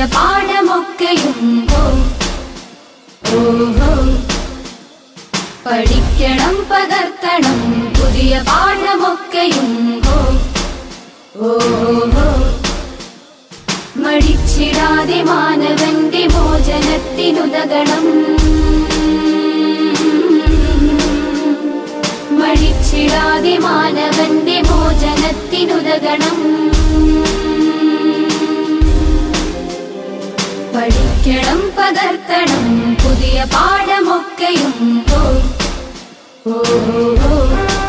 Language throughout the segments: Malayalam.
പാഠമൊക്കെയും ഹോ ഓഹോ പഠിക്കണം പകർത്തണം പുതിയ പാഠമൊക്കെയും ഹോ ഓഹോ മടിച്ചിടാതെ മാനവന്റെ മോചനത്തിനുതകണം മടിച്ചിടാതെ മാനവന്റെ മോചനത്തിനുതകണം പഠിക്കണം പകർത്തണം പുതിയ പാഠമൊക്കെയും ഹോ ഓ ഓ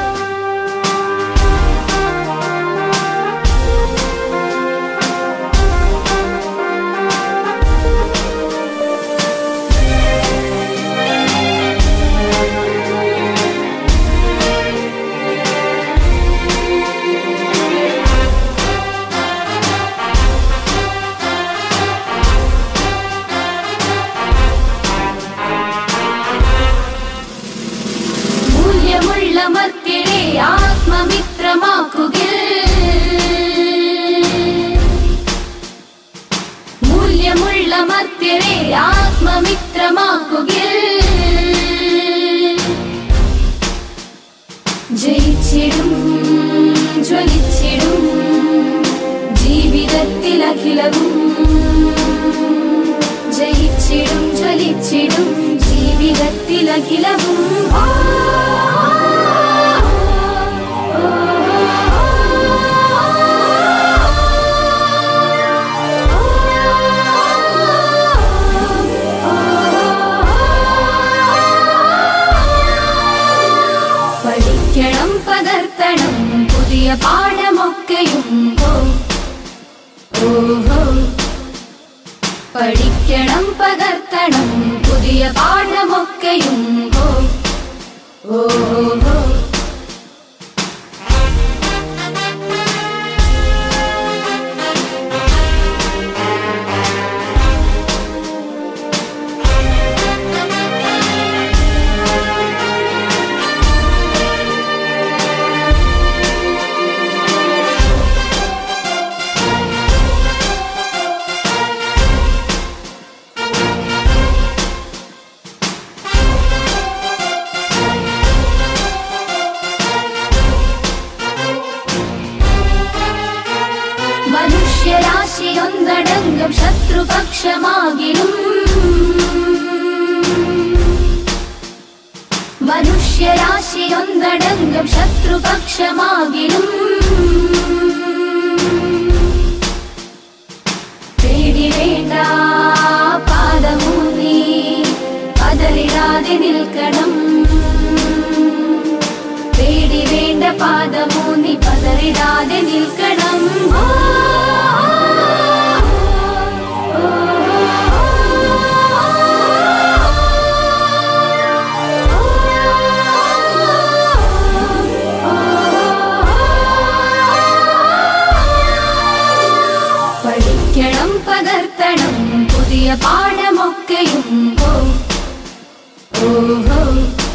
മൂല്യമുള്ള മർത്യരെ ആത്മമിത്രമാക്കുകിൽ മൂല്യമുള്ള മർത്യരെ ആത്മമിത്രമാക്കുകിൽ ജയിച്ചിടും ജ്വലിച്ചിടും ജീവിതത്തിൽ അഖിലവും ജയിച്ചിടും ജ്വലിച്ചിടും ജീവിതത്തിൽ അഖിലവും ആ, ഓ, പഠിക്കണം പകർത്തണം പുതിയ പാഠമൊക്കെയും ഹോ ഓഹോ പഠിക്കണം പകർത്തണം പുതിയ പാഠമൊക്കെയും ഹോ ഓഹോ മനുഷ്യരാശിയൊന്നടങ്കം ശത്രുപക്ഷമാകിലും മനുഷ്യരാശിയൊന്നടങ്കം ശത്രുപക്ഷമാകിലും പേടി വേണ്ട പാദമൂന്നി പതറിടാതെ നിൽക്കണം പേടി വേണ്ട പാദമൂന്നി പതറിടാതെ നിൽക്കണം ആ, ഓ, പഠിക്കണം പകർത്തണം പുതിയ പാഠമൊക്കെയും ഹോ ഓഹോ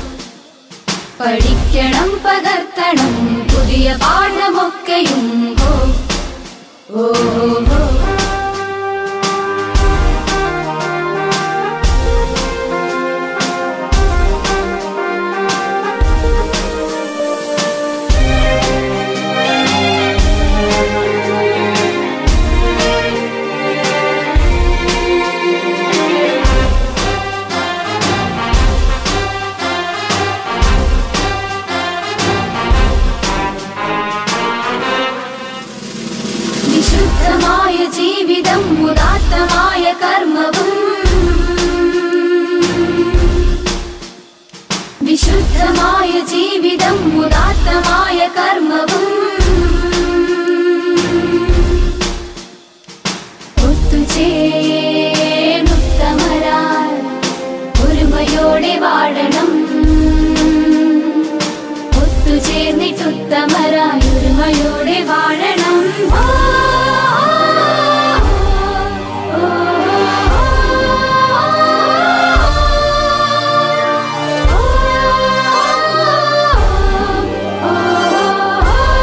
പഠിക്കണം പകർത്തണം പുതിയ പാഠമൊക്കെയും ഹോ ഓഹോ വിശുദ്ധമായ ജീവിതം ഉദാത്തമായ കർമ്മവും വിശുദ്ധമായ ജീവിതം ഉദാത്തമായ കർമ്മവും ഒത്തുചേർന്നുത്തമരാൽ ഒരുമയോടെ വാഴണം ഒത്തുചേർന്നിട്ടുത്തമരായി ഒരുമയോടെ വാഴണം ആ, ഓ,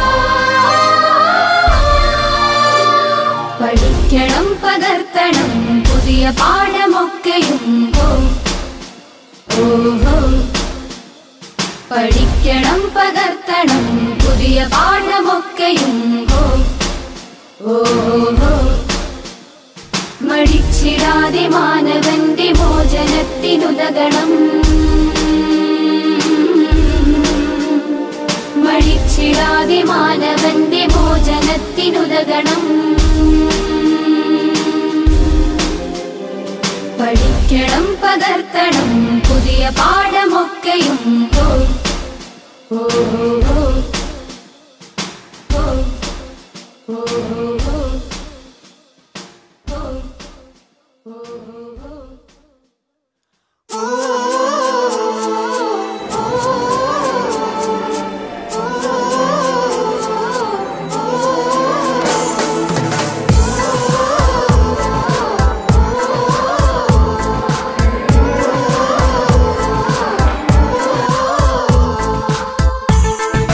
പഠിക്കണം പകർത്തണം പഠിക്കണം പകർത്തണം പുതിയ പാഠമൊക്കെയും ഹോ ഓ ഹോ മടിച്ചിടാതെ മാനവന്റെ മോചനത്തിനുതകണം മടിച്ചിടാതെ മാനവന്റെ മോചനത്തിനുതകണം പഠിക്കണം പകർത്തണം പുതിയ പാഠമൊക്കെയും ഹോ ഓ ഹോ ഹോ ഹോ ഹോ ആ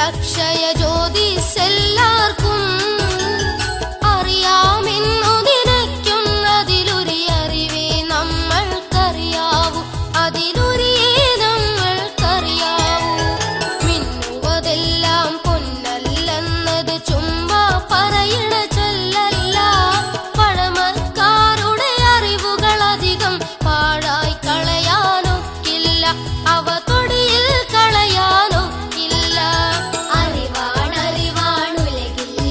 അക്ഷയ ജ്യോതിസെല്ലാവർക്കും അറിയാമെന്നു നിനയ്ക്കുന്നതിലൊരു അറിവേ നമ്മൾക്കറിയാവൂ അതിലൊരിയേ നമ്മൾക്കറിയാവൂ മിന്നുവതെല്ലാം പൊന്നല്ലെന്നത് ചുമ്മാ പറയണ ചൊല്ലല്ല പഴമക്കാരുടെ അറിവുകൾ അധികം പാഴായി കളയാനൊക്കില്ല അവ തൊടിയിൽ കളയാനൊക്കില്ല അറിവാണറിവാണുലകിൽ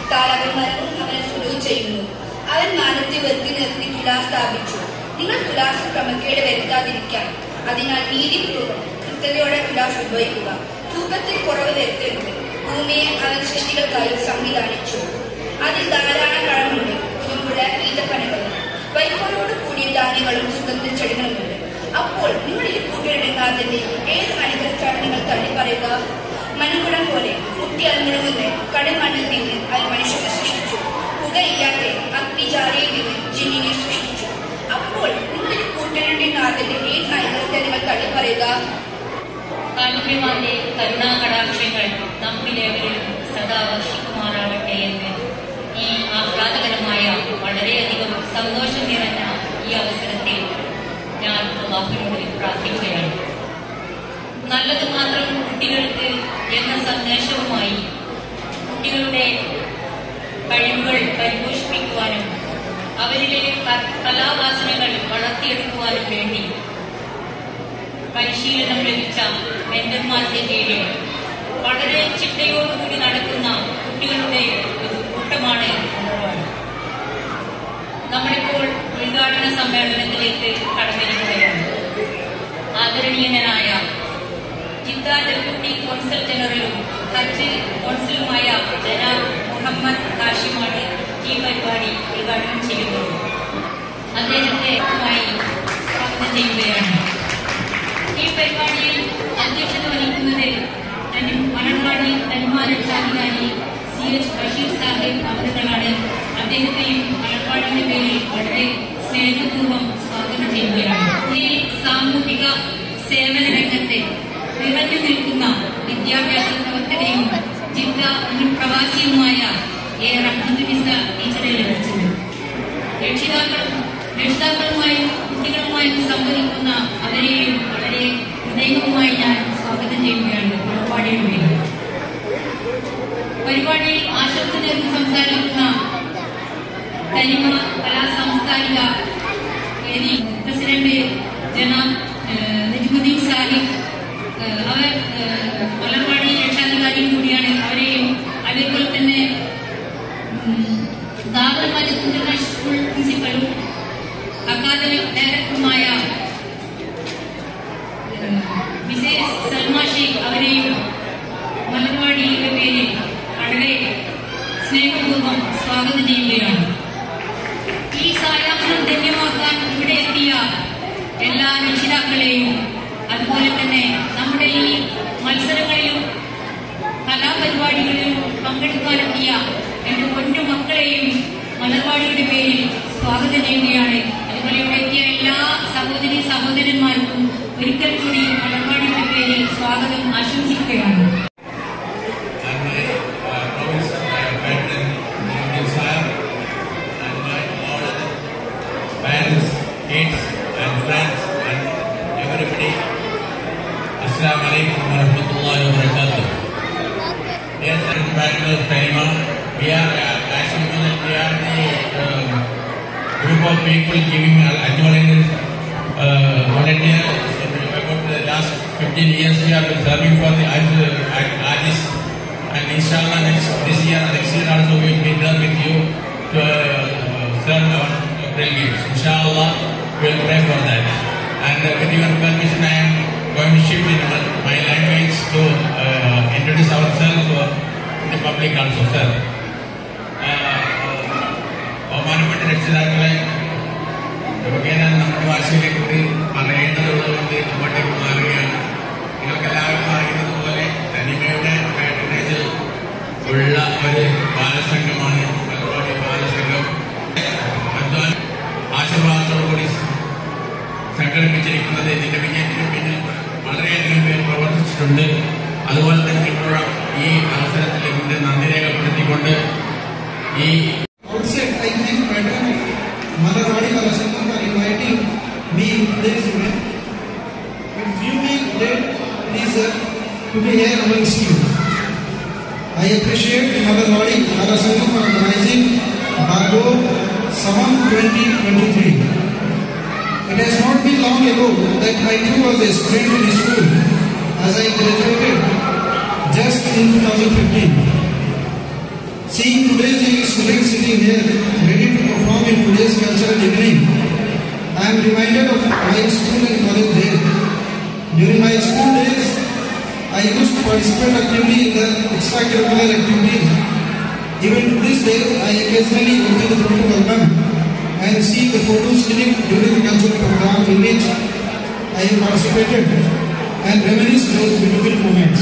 താളകന്മാരും അവനെ സുലു ചെയ്യുന്നു അവൻ മാനത്തെ വെറുതെ നിർത്തി തുലാ സ്ഥാപിച്ചു നിങ്ങൾ തുലാസ് ക്രമക്കേട് വരുത്താതിരിക്കാൻ അതിനാൽ നീതിപൂർവ്വം കൃത്യതയോടെ തുലാസ് ഉപയോഗിക്കുക തൂക്കത്തിൽ കുറവ് വരുത്തരുത് ഭൂമിയെ അവൻ സൃഷ്ടികൾക്കായി സംവിധാനിച്ചു അതിൽ ധാരാളം കളമുണ്ട് മുമ്പുള്ള ഈതപ്പനകളും വൈക്കോലോട് കൂടിയ ധാന്യങ്ങളും സുഗന്ധ ചെടികളുമുണ്ട് അപ്പോൾ നിങ്ങൾ ഈ കൂട്ടിലിടുന്നതിന്റെ ഏത് അനുഗ്രഹത്താണ് നിങ്ങൾ തള്ളി പറയുക മനുകുടം പോലെ കുട്ടിയാൽ മുഴുകുന്ന കടുമണ്ണിൽ നിന്ന് അവൻ മനുഷ്യനെ സൃഷ്ടിച്ചു പുകയില്ലാത്ത അഗ്നിജാലയിൽ നിന്ന് ജിന്നിനെ സൃഷ്ടിച്ചു അപ്പോൾ നിങ്ങൾ ഈ കൂട്ടിലിടുന്നതിന്റെ ഏത് അനുഗ്രഹത്തെ നിങ്ങൾ തള്ളി പറയുക കാരുണ്യവാന്റെ കരുണാകടാക്ഷങ്ങൾ നമ്മിലേവരിലും സദാ വർഷിക്കുമാറാവട്ടെ എന്ന് ഈ ആഹ്ലാദകരമായ വളരെയധികം സന്തോഷം നിറഞ്ഞ ഈ അവസരത്തിൽ ഞാൻ അള്ളാഹുവിനോട് പ്രാർത്ഥിക്കുകയാണ് നല്ലത് മാത്രം കുട്ടികൾക്ക് എന്ന സന്ദേശവുമായി കുട്ടികളുടെ കഴിവുകൾ പരിപോഷിപ്പിക്കുവാനും അവരിലെ ക- കലാവാസനകൾ വളർത്തിയെടുക്കുവാനും വേണ്ടി പരിശീലനം ലഭിച്ച മെന്റർമാരുടെ കീഴിൽ വളരെ ചിട്ടയോടുകൂടി നടക്കുന്ന കുട്ടികളുടെ ഒരു കൂട്ടമാണ് ഉണർവാണ് നമ്മളിപ്പോൾ ഉദ്ഘാടന സമ്മേളനത്തിലേക്ക് കടന്നിരിക്കുകയാണ് ആദരണീയനായ ജിദ്ദ ഡെപ്യൂട്ടി കോൺസൽ ജനറലും ഹജ്ജ് കോൺസലുമായ ജനാബ് മുഹമ്മദ് ഹാഷിമാണ് ഈ പരിപാടി ഉദ്ഘാടനം ചെയ്യുന്നത് അദ്ദേഹത്തെ സ്വാഗതം ചെയ്യുകയാണ് ഈ പരിപാടിയിൽ അധ്യക്ഷത വഹിക്കുന്നത് തനി- മണർവാടി തന്മാരക്ഷാധികാരി സി എച്ച് ബഷീർ സാഹിബ് അവരുകളാണ് അദ്ദേഹത്തെയും മണർവാടിയുടെ പേരിൽ വളരെ സ്നേഹപൂർവ്വം സ്വാഗതം ചെയ്യുകയാണ് ഈ സാമൂഹിക സേവന രംഗത്തെ നിറഞ്ഞു നിൽക്കുന്ന വിദ്യാഭ്യാസ പ്രവർത്തകയും ജിദ്ദ മുൻ പ്രവാസിയുമായ എ റഹ്മത്തുനിസ ടീച്ചറെ ലഭിച്ചത് രക്ഷിതാക്കളും രക്ഷിതാക്കളുമായും കുട്ടികളുമായും സംവദിക്കുന്ന അവരെയും വളരെ ഹൃദയവുമായി ഞാൻ സ്വാഗതം ചെയ്യുകയാണ് പരിപാടിയുടെ പേരിൽ പരിപാടിയിൽ ആശംസ നേർന്ന് സംസാരിക്കുന്ന തനിമ കലാ സാംസ്കാരിക വേദി പ്രസിഡന്റ് ജനാബ് ഏഹ്, നജ്മുദ്ദീൻ സാഹിബ് ഏഹ്, അവർ ഏഹ്, മലർവാടി രക്ഷാധികാരിയും കൂടിയാണ് അവരെയും അതേപോലെ തന്നെ ദാദർമാജ് ഇന്റർനാഷണൽ സ്കൂൾ പ്രിൻസിപ്പലും അക്കാദമിക് ഡയറക്ടറുമായ ഏഹ്, മിസേസ് സൽമാ ഷെയ്ഖ് അവരെയും മലർവാടിയുടെ പേരിൽ വളരെ സ്നേഹപൂർവ്വം സ്വാഗതം ചെയ്യുകയാണ് ഈ സായാഹ്നം ധന്യമാക്കാൻ ഇവിടെ എത്തിയ എല്ലാ രക്ഷിതാക്കളെയും അതുപോലെ തന്നെ നമ്മുടെ ഈ മത്സരങ്ങളിലും കലാപരിപാടികളിലും പങ്കെടുക്കാനെത്തിയ എന്റെ പൊന്നു മക്കളെയും മലർവാടിയുടെ പേരിൽ സ്വാഗതം ചെയ്യുകയാണ് അതുപോലെ ഇവിടെ എത്തിയ എല്ലാ സഹോദരി സഹോദരന്മാർക്കും ഒരിക്കൽ കൂടി മലർവാടിയുടെ പേരിൽ സ്വാഗതം ആശംസിക്കുകയാണ് and my uh, professor, my patron, Indian sir, and my all other parents, kids, and friends, and everybody. Assalamu alaikum wa rahmatullahi wa barakatuh. Yes, I'm the patron of Karima. We are, uh, as you know, that we are the um, group of people giving annual uh, volunteer. So, about the last 15 years, we have been serving for the uh, artists. And inshallah, next, this year, next year also, we will be there with you to uh, serve our April games. Inshallah, we will pray for that. And uh, with your permission, I am going to shift in my, my language to uh, introduce ourselves to the public also, sir. Uh, ബഹുമാനപ്പെട്ട രക്ഷിതാക്കളെ മുഖേന നമ്മുടെ ഭാഷയിലേക്ക് പറയേണ്ടതുള്ളതുകൊണ്ട് അങ്ങോട്ടേക്ക് മാറുകയാണ് നിങ്ങൾക്ക് എല്ലാവർക്കും അറിയുന്നത് പോലെ തനിമയുടെ പാട്രണേജിൽ ഉള്ള ഒരു ബാലസംഘമാണ് മലബാറി ബാലസംഘം അധ്വാനം ആശീർവാദത്തോടുകൂടി സംഘടിപ്പിച്ചിരിക്കുന്നത് ഇതിന്റെ വിജയത്തിന് പിന്നിൽ വളരെയധികം പേർ പ്രവർത്തിച്ചിട്ടുണ്ട് അതുപോലെ തന്നെ ഇപ്പോഴും ഈ അവസരത്തിൽ ഇതിന്റെ നന്ദി രേഖപ്പെടുത്തിക്കൊണ്ട് ഈ outset, I thank Madam Malarwadi Kalasangam for inviting me in today's event. It's really great pleasure to be here amongst you. I appreciate Malarwadi Kalasangam for organizing Bago Samam 2023. It has not been long ago that I too was a student in school as I graduated just in 2015. Seeing today's young students sitting here ready to perform in today's cultural evening, I am reminded of my school and college days. During my school days, I used to participate actively in the extracurricular activities. Even to this day, I occasionally open the photo album and see the photos clicked during the cultural program in which I have participated and reminisce those beautiful moments.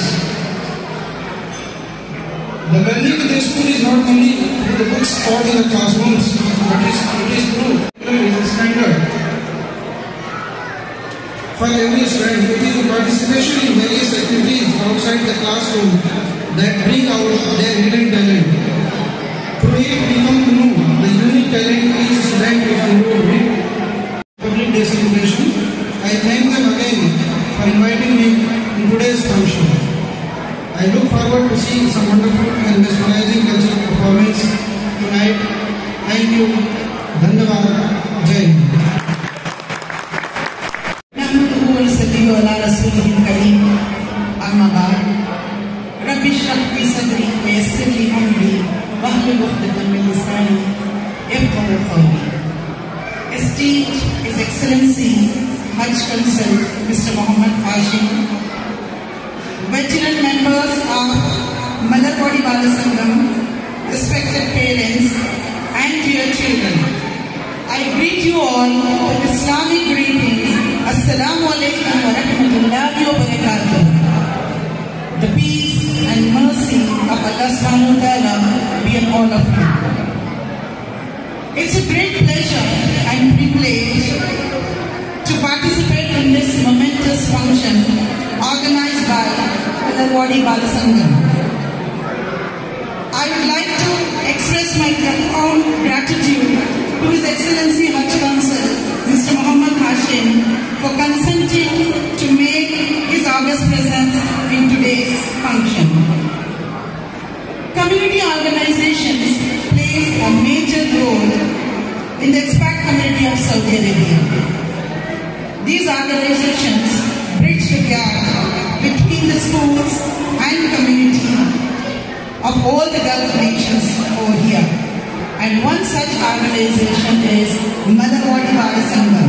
The learning in the school is not only through the books taught in the classrooms, but is, it is through it is a standard. For every student, it is the participation in various activities outside the classroom that bring out their hidden talent. Through it, we come to know the unique talent each student is endowed with. Public Day celebration, I thank them again for inviting me in today's function. I look forward to seeing some wonderful and mesmerizing cultural performance tonight. Thank you. Dhanyavad. Jai Hind. نحمده ونصلي على رسوله الكريم أما بعد رب اشرح لي صدري ويسر لي أمري واحلل عقدة من لساني يفقهوا قولي Esteemed His Excellency Hajj Consul Mr. Muhammad Hashim, veteran members of Madarwadi Bala Sangam, respected parents and dear children, I greet you all with Islamic greetings. Assalamu alaikum wa rahmatullahi wa barakatuh. The peace and mercy of Allah subhanahu wa ta'ala be on all of you. It's a great pleasure and privilege to participate in this momentous function organized by Alarwadi Balasangam. I would like to express my profound gratitude to His Excellency Hajj Council, Mr. Muhammad Hashim, for consenting to make his august presence in today's function. Community organizations plays a major role in the expat community of Saudi Arabia. These organizations bridge the gap between the schools and community of all the Gulf nations over here. And one such organization is Madarwadi Bala Sangam.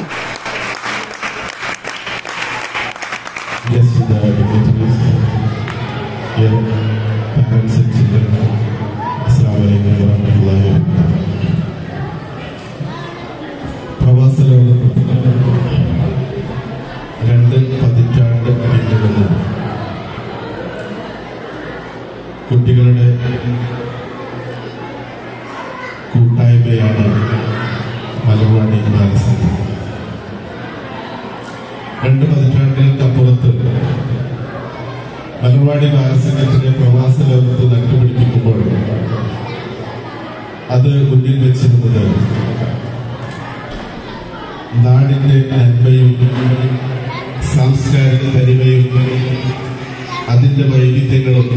Yes, the dignitaries, dear parents and children, Assalamu alaikum wa rahmatullahi wa barakatuh. പ്രവാസ ലോകത്ത് രണ്ട് പതിറ്റാണ്ട് നീണ്ടുനിന്ന് കുട്ടികളുടെ കൂട്ടായ്മയാണ് മലവാടി ബാലസംഘം രണ്ട് പതിറ്റാണ്ടുകൾക്കപ്പുറത്ത് മലവാടി ബാലസംഘത്തിന്റെ പ്രവാസ ലോകത്ത് നട്ടുപിടിപ്പിക്കുമ്പോൾ അത് മുന്നിൽ വെച്ചിരുന്നത് നാടിന്റെ നന്മയും സാംസ്കാരിക തനിമയും അതിന്റെ വൈവിധ്യങ്ങളും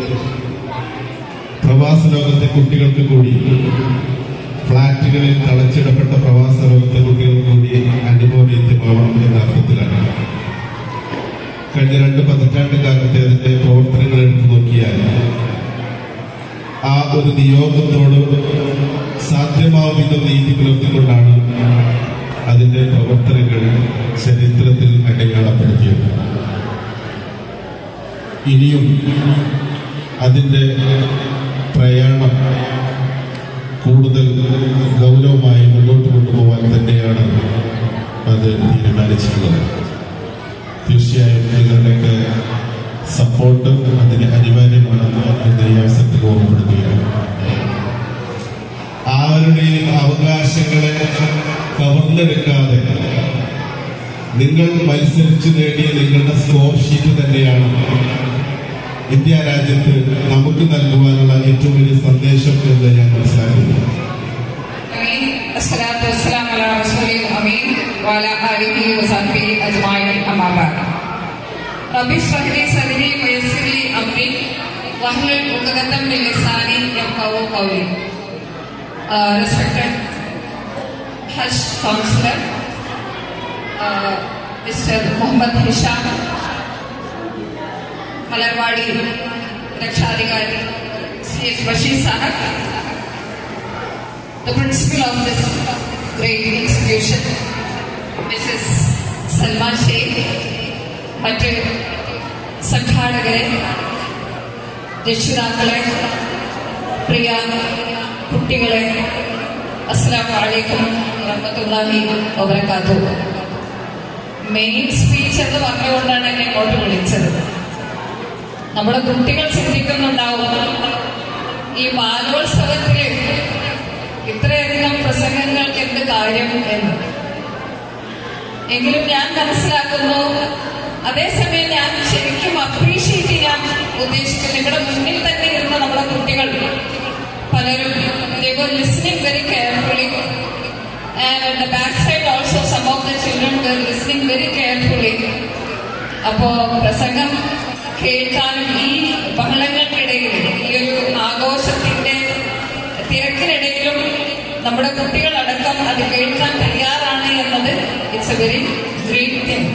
പ്രവാസ ലോകത്തെ കുട്ടികൾക്ക് കൂടി ഫ്ളാറ്റുകളിൽ തളച്ചിടപ്പെട്ട പ്രവാസ ലോകത്തെ കുട്ടികൾക്ക് കൂടി അനുഭവവേദ്യമാവണം എന്ന അർത്ഥത്തിലാണ് കഴിഞ്ഞ രണ്ട് പതിറ്റാണ്ട് കാലത്തെ അതിന്റെ പ്രവർത്തനങ്ങൾ എടുത്തു നോക്കിയാൽ ആ ഒരു നിയോഗത്തോട് സാധ്യമാവും വിധം നീതി പുലർത്തിക്കൊണ്ടാണ് അതിന്റെ പ്രവർത്തനങ്ങൾ ചരിത്രത്തിൽ അടയാളപ്പെടുത്തിയത് ഇനിയും അതിന്റെ പ്രയാണം കൂടുതൽ ഗൗരവമായി മുന്നോട്ട് കൊണ്ടുപോകാൻ തന്നെയാണ് അത് തീരുമാനിച്ചിട്ടുള്ളത് തീർച്ചയായും നിങ്ങളുടെയൊക്കെ സപ്പോർട്ട് അതിന് അനിവാര്യമാണെന്ന് എന്ന ഈ അവസരത്തിൽ ഓർമ്മപ്പെടുത്തുകയാണ് ആരുടെയും അവകാശങ്ങളെ കവർന്നെടുക്കാതെ നിങ്ങൾ മത്സരിച്ചു നേടിയ നിങ്ങളുടെ സ്കോർ ഷീറ്റ് തന്നെയാണ് ഇന്ത്യ രാജ്യത്ത് നമുക്ക് നൽകുവാനുള്ള ഏറ്റവും വലിയ സന്ദേശം എന്ന് ഞാൻ മനസ്സിലാക്കുന്നു أمين الصلاة والسلام على رسول الأمين وعلى آله وصحبه أجمعين أما بعد رب اشرح لي صدري ويسر لي أمري واحلل عقدة من لساني يفقهوا قولي uh, Respected Hajj Counselor uh, Mr. Muhammad Hisham Malarvadi രക്ഷാധികാരി C.H. Bashir Sahab, the principal of this great institution, Mrs. Salma Sheikh, മറ്റ് സംഘാടകരെ രക്ഷിതാക്കളെ പ്രിയ കുട്ടികളെ അസ്സലാമു അലൈക്കും വറഹ്മത്തുള്ളാഹി വബറകാതുഹു മെയിൻ സ്പീച്ച് എന്ന് പറഞ്ഞുകൊണ്ടാണ് എന്നെ ഇങ്ങോട്ട് വിളിച്ചത് നമ്മുടെ കുട്ടികൾ ചിന്തിക്കുന്നുണ്ടാവും ഈ ബാലോത്സവത്തില് ഇത്രയധികം പ്രസംഗങ്ങൾക്ക് എന്ത് കാര്യം എന്ന് എങ്കിലും ഞാൻ മനസ്സിലാക്കുന്നു അതേസമയം ഞാൻ ശരിക്കും അപ്രീഷിയേറ്റ് ചെയ്യാൻ ഉദ്ദേശിക്കുന്നു ഇവിടെ മുന്നിൽ തന്നെ ഇരുന്ന നമ്മുടെ കുട്ടികൾ പലരും listening very carefully and at the back side also some of the children were listening very carefully അപ്പോ പ്രസംഗം കേൾക്കാനും ഈ ബഹളങ്ങൾക്കിടയിൽ ഈ ഒരു ആഘോഷത്തിന്റെ തിരക്കിനിടയിലും നമ്മുടെ കുട്ടികളടക്കം അത് കേൾക്കാൻ തയ്യാറാണ് എന്നത് it's a very great thing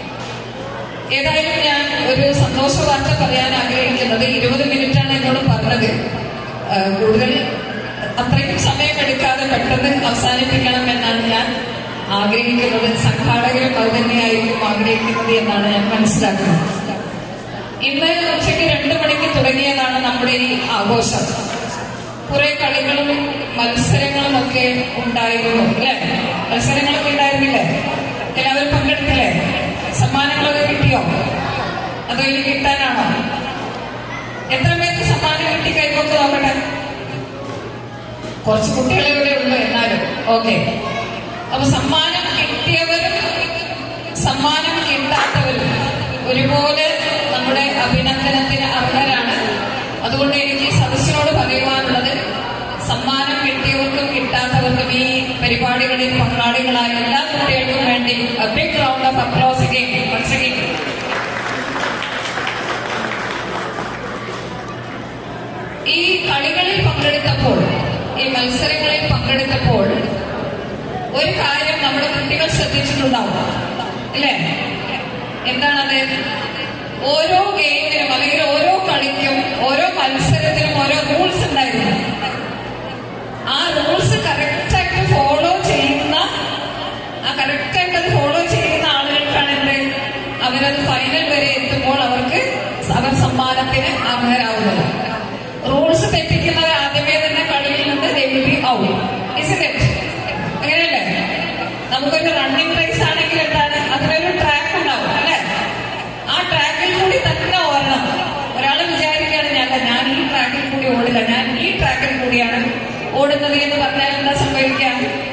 ഏതായാലും ഞാൻ ഒരു സന്തോഷ വാർത്ത പറയാൻ ആഗ്രഹിക്കുന്നത് ഇരുപത് മിനിറ്റാണ് എന്നോട് പറഞ്ഞത് ആ, കൂടുതൽ അത്രയും സമയമെടുക്കാതെ പെട്ടെന്ന് അവസാനിപ്പിക്കണം എന്നാണ് ഞാൻ ആഗ്രഹിക്കുന്നത് സംഘാടകരും അത് തന്നെയായിരിക്കും ആഗ്രഹിക്കുന്നത് എന്നാണ് ഞാൻ മനസ്സിലാക്കുന്നത് ഇന്ന് ഉച്ചയ്ക്ക് രണ്ടു മണിക്ക് തുടങ്ങിയതാണ് നമ്മുടെ ഈ ആഘോഷം കുറെ കളികളും മത്സരങ്ങളും ഒക്കെ ഉണ്ടായിരുന്നു അല്ലെ മത്സരങ്ങളൊക്കെ ഉണ്ടായിരുന്നില്ലേ എല്ലാവരും പങ്കെടുത്തില്ലേ സമ്മാനങ്ങളൊക്കെ കിട്ടിയോ അതോ ഇനി കിട്ടാനാണോ എത്ര പേർക്ക് സമ്മാനം കിട്ടി കൈപ്പൊക്കെ നോക്കട്ടെ കുറച്ച് കുട്ടികളെ ഇവിടെ ഉള്ളൂ എന്നാലും ഓക്കെ അപ്പൊ സമ്മാനം കിട്ടിയവരും സമ്മാനം കിട്ടാത്തവരും ഒരുപോലെ നമ്മുടെ അഭിനന്ദനത്തിന് അർഹരാണ് അതുകൊണ്ട് എനിക്ക് ഈ സദസ്സിനോട് പറയുവാനുള്ളത് സമ്മാനം കിട്ടിയവർക്കും കിട്ടാത്തവർക്കും ഈ പരിപാടികളിൽ പങ്കാളികളായ എല്ലാ കുട്ടികൾക്കും വേണ്ടി big round of applause again once again ഈ കളികളിൽ പങ്കെടുത്തപ്പോൾ ഈ മത്സരങ്ങളിൽ പങ്കെടുത്തപ്പോൾ ഒരു കാര്യം നമ്മുടെ കുട്ടികൾ ശ്രദ്ധിച്ചിട്ടുണ്ടാവും അല്ലേ എന്താണത് ഓരോ ഗെയിമിനും അല്ലെങ്കിൽ ഓരോ കളിക്കും ഓരോ മത്സരത്തിനും ഓരോ റൂൾസ് ഉണ്ടായിരുന്നു ആ റൂൾസ് കറക്റ്റായിട്ട് ഫോളോ ചെയ്യുന്ന ആ കറക്റ്റായിട്ട് അത് ഫോളോ ചെയ്യുന്ന ആളുകൾക്കാണ് എന്ത് അവരത് ഫൈനൽ വരെ എത്തുമ്പോൾ അവർക്ക് അവർ സമ്മാനത്തിന് അർഹരാകുന്നത് റൂൾസ് തെറ്റിക്കുന്നവർ ആദ്യമേ തന്നെ കളിയിൽ നിന്ന് ദൈവി ഔട്ട് ഇസ് ഇറ്റ് അങ്ങനെയല്ലേ നമുക്കൊരു റണ്ണിംഗ് റേസ് ആണെങ്കിൽ എന്താണ് അതിനൊരു ട്രാക്ക് ഉണ്ടാവും അല്ലെ ആ ട്രാക്കിൽ കൂടി തന്നെ ഓടണം ഒരാൾ വിചാരിക്കുകയാണ് ഞാൻ ഞാൻ ഈ ട്രാക്കിൽ കൂടി ഓടില്ല ഞാൻ ഈ ട്രാക്കിൽ കൂടിയാണ് ഓടുന്നത് എന്ന് പറഞ്ഞാൽ എന്താ സംഭവിക്കുക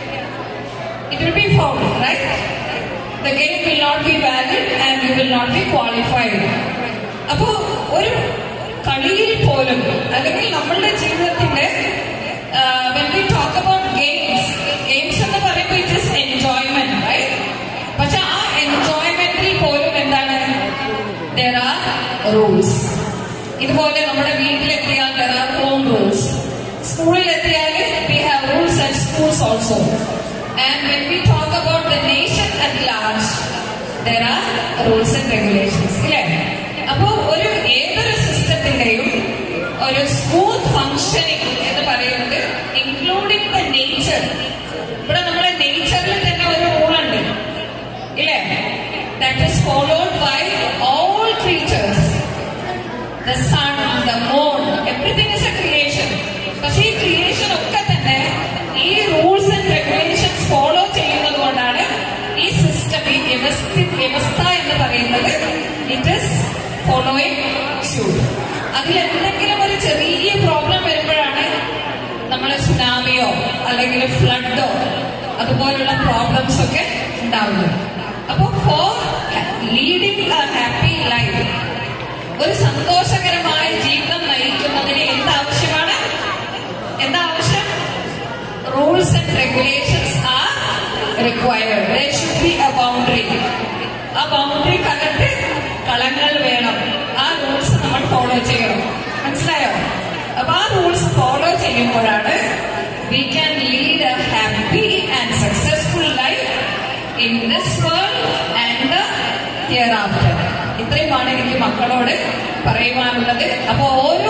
it will be found, right? The game will not be valid and you will not be qualified. അപ്പോ ഒരു കളിയിൽ പോലും അല്ലെങ്കിൽ നമ്മളുടെ ജീവിതത്തിന്റെ when we talk about games games എന്ന് പറയുമ്പോൾ ഇറ്റ് ഇസ് എൻജോയ്മെന്റ് റൈറ്റ് പക്ഷെ ആ എൻജോയ്മെന്റിൽ പോലും എന്താണ് ദർ ആർ റൂൾസ് ഇതുപോലെ നമ്മുടെ വീട്ടിലെത്തിയാൽ ദർ ആർ ഹോം റൂൾസ് സ്കൂളിൽ എത്തിയാൽ we have rules and schools also and when we talk about the nation at large there are rules and regulations ഇല്ലേ അപ്പോ ഒരു ഏതൊരു സിസ്റ്റത്തിന്റെയും ഒരു സ്മൂത്ത് ഫങ്ഷനിങ് എന്ന് പറയുന്നത് ഇൻക്ലൂഡിംഗ് ദ നേച്ചർ ഇവിടെ നമ്മുടെ നേച്ചറിൽ തന്നെ ഒരു റൂളുണ്ട് ഇല്ലേ that is followed by all creatures the sun the moon everything is a creation പക്ഷേ ഈ ക്രിയേഷൻ ഒക്കെ തന്നെ ഈ റൂൾസ് ആൻഡ് റെഗുലേഷൻസ് ഫോളോ ചെയ്യുന്നത് കൊണ്ടാണ് ഈ സിസ്റ്റം ഈ വ്യവസ്ഥ വ്യവസ്ഥ എന്ന് പറയുന്നത് ഇറ്റ് ഇസ് ഫോളോയിങ് സ്യൂട്ട് അതിൽ എന്തെങ്കിലും ഒരു ചെറിയ പ്രോബ്ലം വരുമ്പോഴാണ് നമ്മൾ സുനാമിയോ അല്ലെങ്കിൽ ഫ്ലഡോ അതുപോലുള്ള പ്രോബ്ലംസ് ഒക്കെ ഉണ്ടാവുന്നത് അപ്പോൾ for leading a happy life ഒരു സന്തോഷകരമായ ജീവിതം നയിക്കുന്നതിന് എന്താവശ്യമാണ് എന്താ ആവശ്യം rules and regulations are required should be a boundary ആ ബൗണ്ടറിക്കകത്ത് കളങ്ങൾ വേണം ആ റൂൾസ് നമ്മൾ ഫോളോ ചെയ്യണം മനസ്സിലായോ അപ്പൊ ആ റൂൾസ് ഫോളോ ചെയ്യുമ്പോഴാണ് we can lead a happy and successful life in this world and the hereafter ഇത്രയുമാണ് എനിക്ക് മക്കളോട് പറയുവാനുള്ളത് അപ്പൊ ഓരോ റൂളും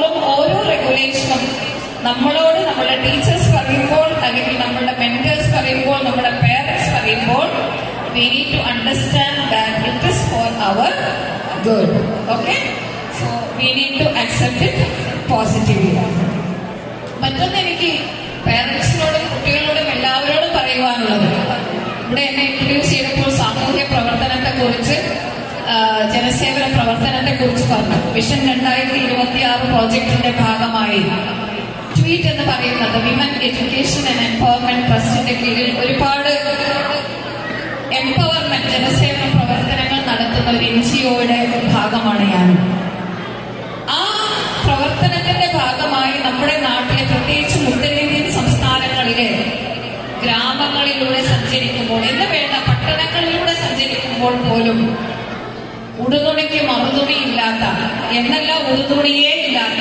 റൂളും ഓരോ റെഗുലേഷനും നമ്മളോട് നമ്മുടെ ടീച്ചേഴ്സ് പറയുമ്പോൾ അല്ലെങ്കിൽ നമ്മുടെ മെന്റേഴ്സ് പറയുമ്പോൾ നമ്മുടെ പേരൻസ് പറയുമ്പോൾ we need to understand that it is for our good okay so we need to accept it positively മറ്റൊന്ന് എനിക്ക് പേരൻസിനോടും കുട്ടികളോടും എല്ലാവരോടും പറയുവാനുള്ളത് ഇവിടെ എന്നെ ഇൻട്രൊഡ്യൂസ് ചെയ്തപ്പോൾ സാമൂഹ്യ പ്രവർത്തനത്തെ കുറിച്ച് ജനസേവന പ്രവർത്തനത്തെ കുറിച്ച് പറഞ്ഞു വിഷൻ രണ്ടായിരത്തി ഇരുപത്തി ആറ് പ്രോജക്ടിന്റെ ഭാഗമായി ട്വീറ്റ് എന്ന് പറയുന്നത് വിമൻ എഡ്യൂക്കേഷൻ ആൻഡ് എംപവർമെന്റ് ട്രസ്റ്റിന്റെ കീഴിൽ ഒരുപാട് എംപവർമെന്റ് ജനസേവന പ്രവർത്തനങ്ങൾ നടത്തുന്ന ഒരു എൻ ജി ഒയുടെ ഭാഗമാണ് ഞാൻ ആ പ്രവർത്തനത്തിന്റെ ഭാഗമായി നമ്മുടെ നാട്ടിലെ പ്രത്യേകിച്ച് ഉത്തരേന്ത്യൻ സംസ്ഥാനങ്ങളിലെ ഗ്രാമങ്ങളിലൂടെ സഞ്ചരിക്കുമ്പോൾ എന്ന് വേണ്ട പട്ടണങ്ങളിലൂടെ സഞ്ചരിക്കുമ്പോൾ പോലും ഉടുതുണിക്ക് മറുതുണി ഇല്ലാത്ത എന്നല്ല ഉടുതുണിയേ ഇല്ലാത്ത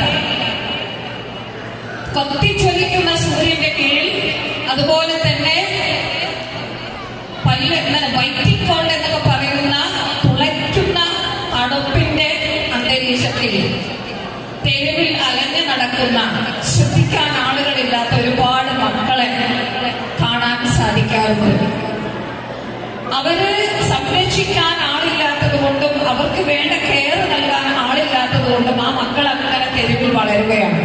കത്തിച്ചൊലിക്കുന്ന സൂര്യന്റെ കീഴിൽ അതുപോലെ തന്നെ പല്ല് എന്താണ് വൈറ്റിംഗ് കോൾഡ് എന്നൊക്കെ പറയുന്ന തുളയ്ക്കുന്ന തണുപ്പിന്റെ അന്തരീക്ഷത്തിൽ തെരുവിൽ അലഞ്ഞു നടക്കുന്ന ശ്രദ്ധിക്കാൻ ആളുകളില്ലാത്ത ഒരുപാട് മക്കളെ കാണാൻ സാധിക്കാറുണ്ട് അവര് സംരക്ഷിക്കാൻ ആളില്ലാത്തത് കൊണ്ടും അവർക്ക് വേണ്ട കെയർ നൽകാൻ ആളില്ലാത്തത് കൊണ്ടും ആ മക്കൾ അങ്ങനെ തെരുവിൽ വളരുകയാണ്